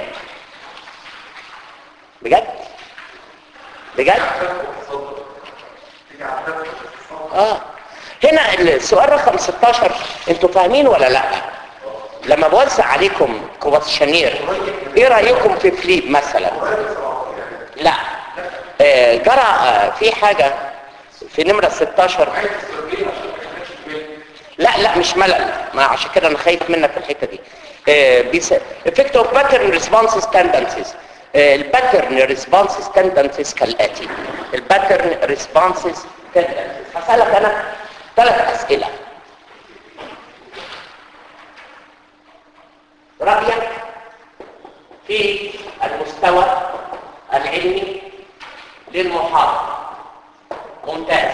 بجد بجد اه هنا السؤال رقم 16 انتوا فاهمين ولا لا لما بوزع عليكم كوباتشانير ايه رايكم في فليب مثلا لا آه جرى آه في حاجه في نمره 16 لا لا مش ملل ما عشان كده انا خايف منك في الحته دي افكت اوف باترن ريسبونسز تندنسيز الباترن ريسبونسز تندنسيز كالاتي الباترن ريسبونسز تندنسيز هسالك انا ثلاث اسئله رايك في المستوى العلمي للمحاضره ممتاز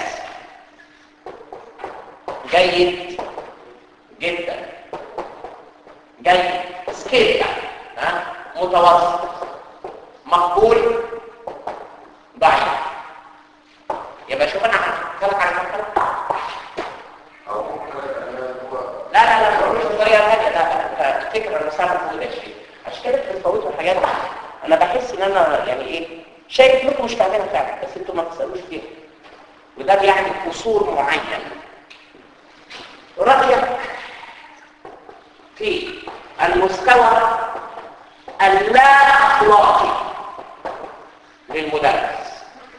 جيد جدا جيد سكيل يعني ها متوسط مقبول ضعيف يبقى شوف انا هتكلم عن المكتب لا لا لا مش بطريقه ثانيه لا الفكره نفسها ما تقولش عشان كده بتفوتوا الحاجات انا بحس ان انا يعني ايه شايف انكم مش فاهمينها فعلا بس انتوا ما تسالوش فيها وده بيعني قصور معين رأيك في المستوى اللا أخلاقي للمدرس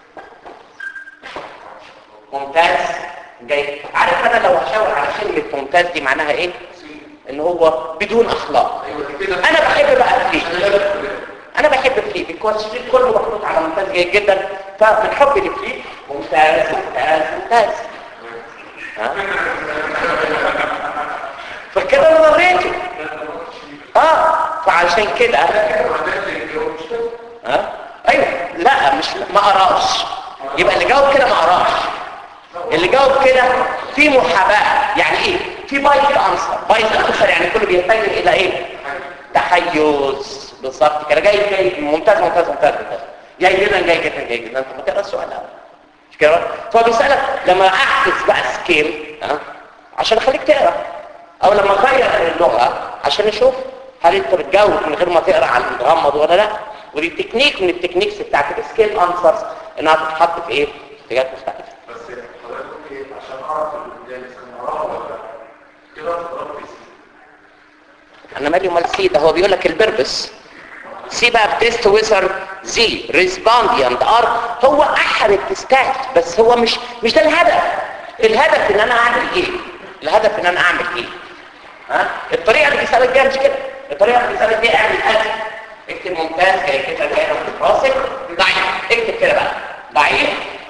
ممتاز جيد عارف انا لو هشاور على كلمة ممتاز دي معناها ايه ان هو بدون اخلاق انا بحب بقى فليب انا بحب فليب بيكون فليب كله محطوط على ممتاز جيد جدا فمن حبي لفليب ممتاز ممتاز ممتاز ها فكده انا ضريته اه فعشان كده ها ايوه لا مش ما قراش يبقى اللي جاوب كده ما قراش اللي جاوب كده في محاباه يعني ايه في بايت انسر بايت انسر يعني كله بيتجه الى ايه تحيز بالظبط كده جاي جاي ممتاز ممتاز ممتاز ممتاز جاي جدا جاي جدا جاي جدا انت ما تقرا السؤال الاول مش كده فهو بيسالك لما اعكس بقى سكيل ها عشان اخليك تقرا او لما اغير اللغه عشان نشوف هل انت بتجاوب من غير ما تقرا على المتغمض ولا لا ودي تكنيك من التكنيكس بتاعت السكيل انسرز انها تتحط في ايه في حاجات مختلفه بس حضرتك ايه عشان اعرف اللي انا ولا لا كده ضربت انا مالي ومال سي ده هو بيقول لك البربس سي بقى بتست ويزر زي ريسبونديانت ار هو احد التستات بس هو مش مش ده الهدف الهدف ان انا اعمل ايه الهدف ان انا اعمل ايه ها الطريقه اللي بيسالك بيها مش كده الطريقه اللي بيسالك بيها اعمل كذا اكتب ممتاز جاي كده جاي في راسك ضعيف اكتب كده بقى ضعيف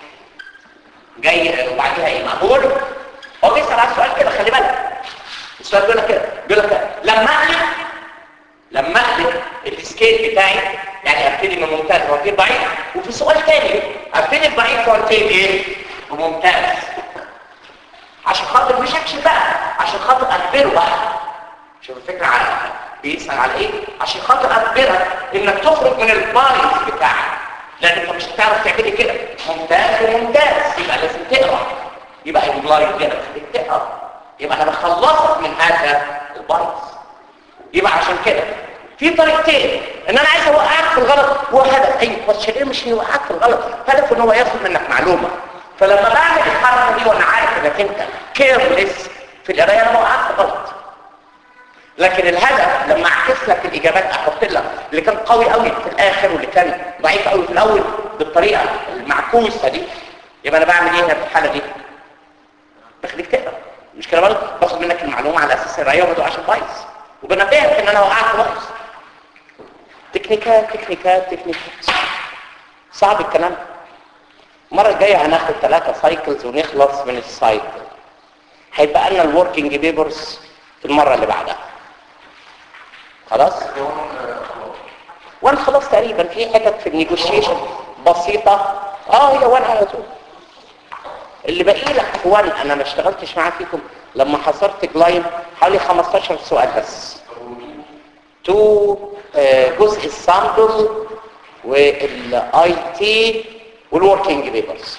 جاي وبعديها ايه مقبول هو بيسال على السؤال كده خلي بالك السؤال بيقول لك كده بيقول لك كده لما اقلب لما اقلب السكيل بتاعي يعني ابتدي من ممتاز وانتهي ضعيف وفي سؤال تاني ابتدي بضعيف وانتهي بايه بممتاز عشان خاطر مش اكشن بقى عشان خاطر اجبره بقى شوف الفكره على بيسال على ايه عشان خاطر اجبرك انك تخرج من البايظ بتاعك لان انت مش هتعرف تعملي كده ممتاز وممتاز يبقى لازم تقرا يبقى البلايند كده خليك تقرا يبقى انا بخلصك من هذا البايظ يبقى عشان كده في طريقتين ان انا عايز اوقعك في الغلط هو هدف ايوه هو الشرير مش انه يوقعك في الغلط هدفه ان هو ياخد منك معلومه فلما بعمل الحركه دي وانا عارف انك انت كيرلس في القرايه انا بوقعك في غلط لكن الهدف لما اعكس لك الاجابات احط لك اللي كان قوي قوي في الاخر واللي كان ضعيف قوي في الاول بالطريقه المعكوسه دي يبقى انا بعمل ايه في الحاله دي بخليك تقرا مش كده برضه باخد منك المعلومه على اساس الرايه وما تبقاش بايظ وبنبهك ان انا وقعت بايظ تكنيكات تكنيكات تكنيكات صعب الكلام المره الجايه هناخد ثلاثه سايكلز ونخلص من السايكل هيبقى لنا الوركينج بيبرز في المره اللي بعدها خلاص وانا خلاص تقريبا في حتت في النيجوشيشن بسيطه اه هي وان على طول اللي باقي لك وان انا ما اشتغلتش معاه فيكم لما حصرت كلاين حوالي 15 سؤال بس تو آه، جزء السامبل والاي تي والوركينج بيبرز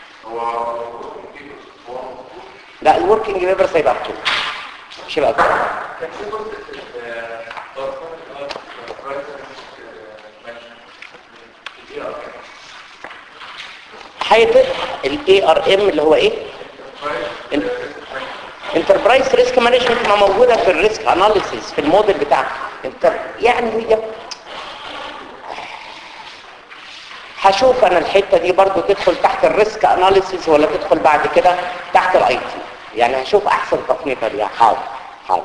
لا الوركينج بيبرز هيبقى تو مش هيبقى تو كان في جزء في هيبقى الاي ار ام اللي هو ايه انتربرايز ريسك مانجمنت ما موجوده في الريسك اناليسيس في الموديل بتاعك انت يعني هي هشوف انا الحته دي برضو تدخل تحت الريسك اناليسيس ولا تدخل بعد كده تحت الاي تي يعني هشوف احسن تصنيفه ليها حاضر حاضر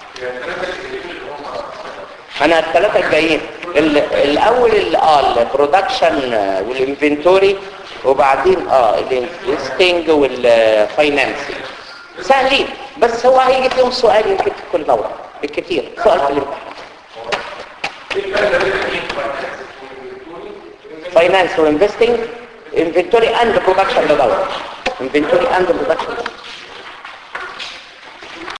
انا الثلاثه الجايين ال- الاول ال- اه البرودكشن والانفنتوري وبعدين اه الانفستنج والفاينانسنج سهلين بس هو هيجي فيهم سؤال يمكن في كل دوره بالكثير سؤال في الامتحان فاينانس وانفستنج انفنتوري اند برودكشن ده دوره انفنتوري اند برودكشن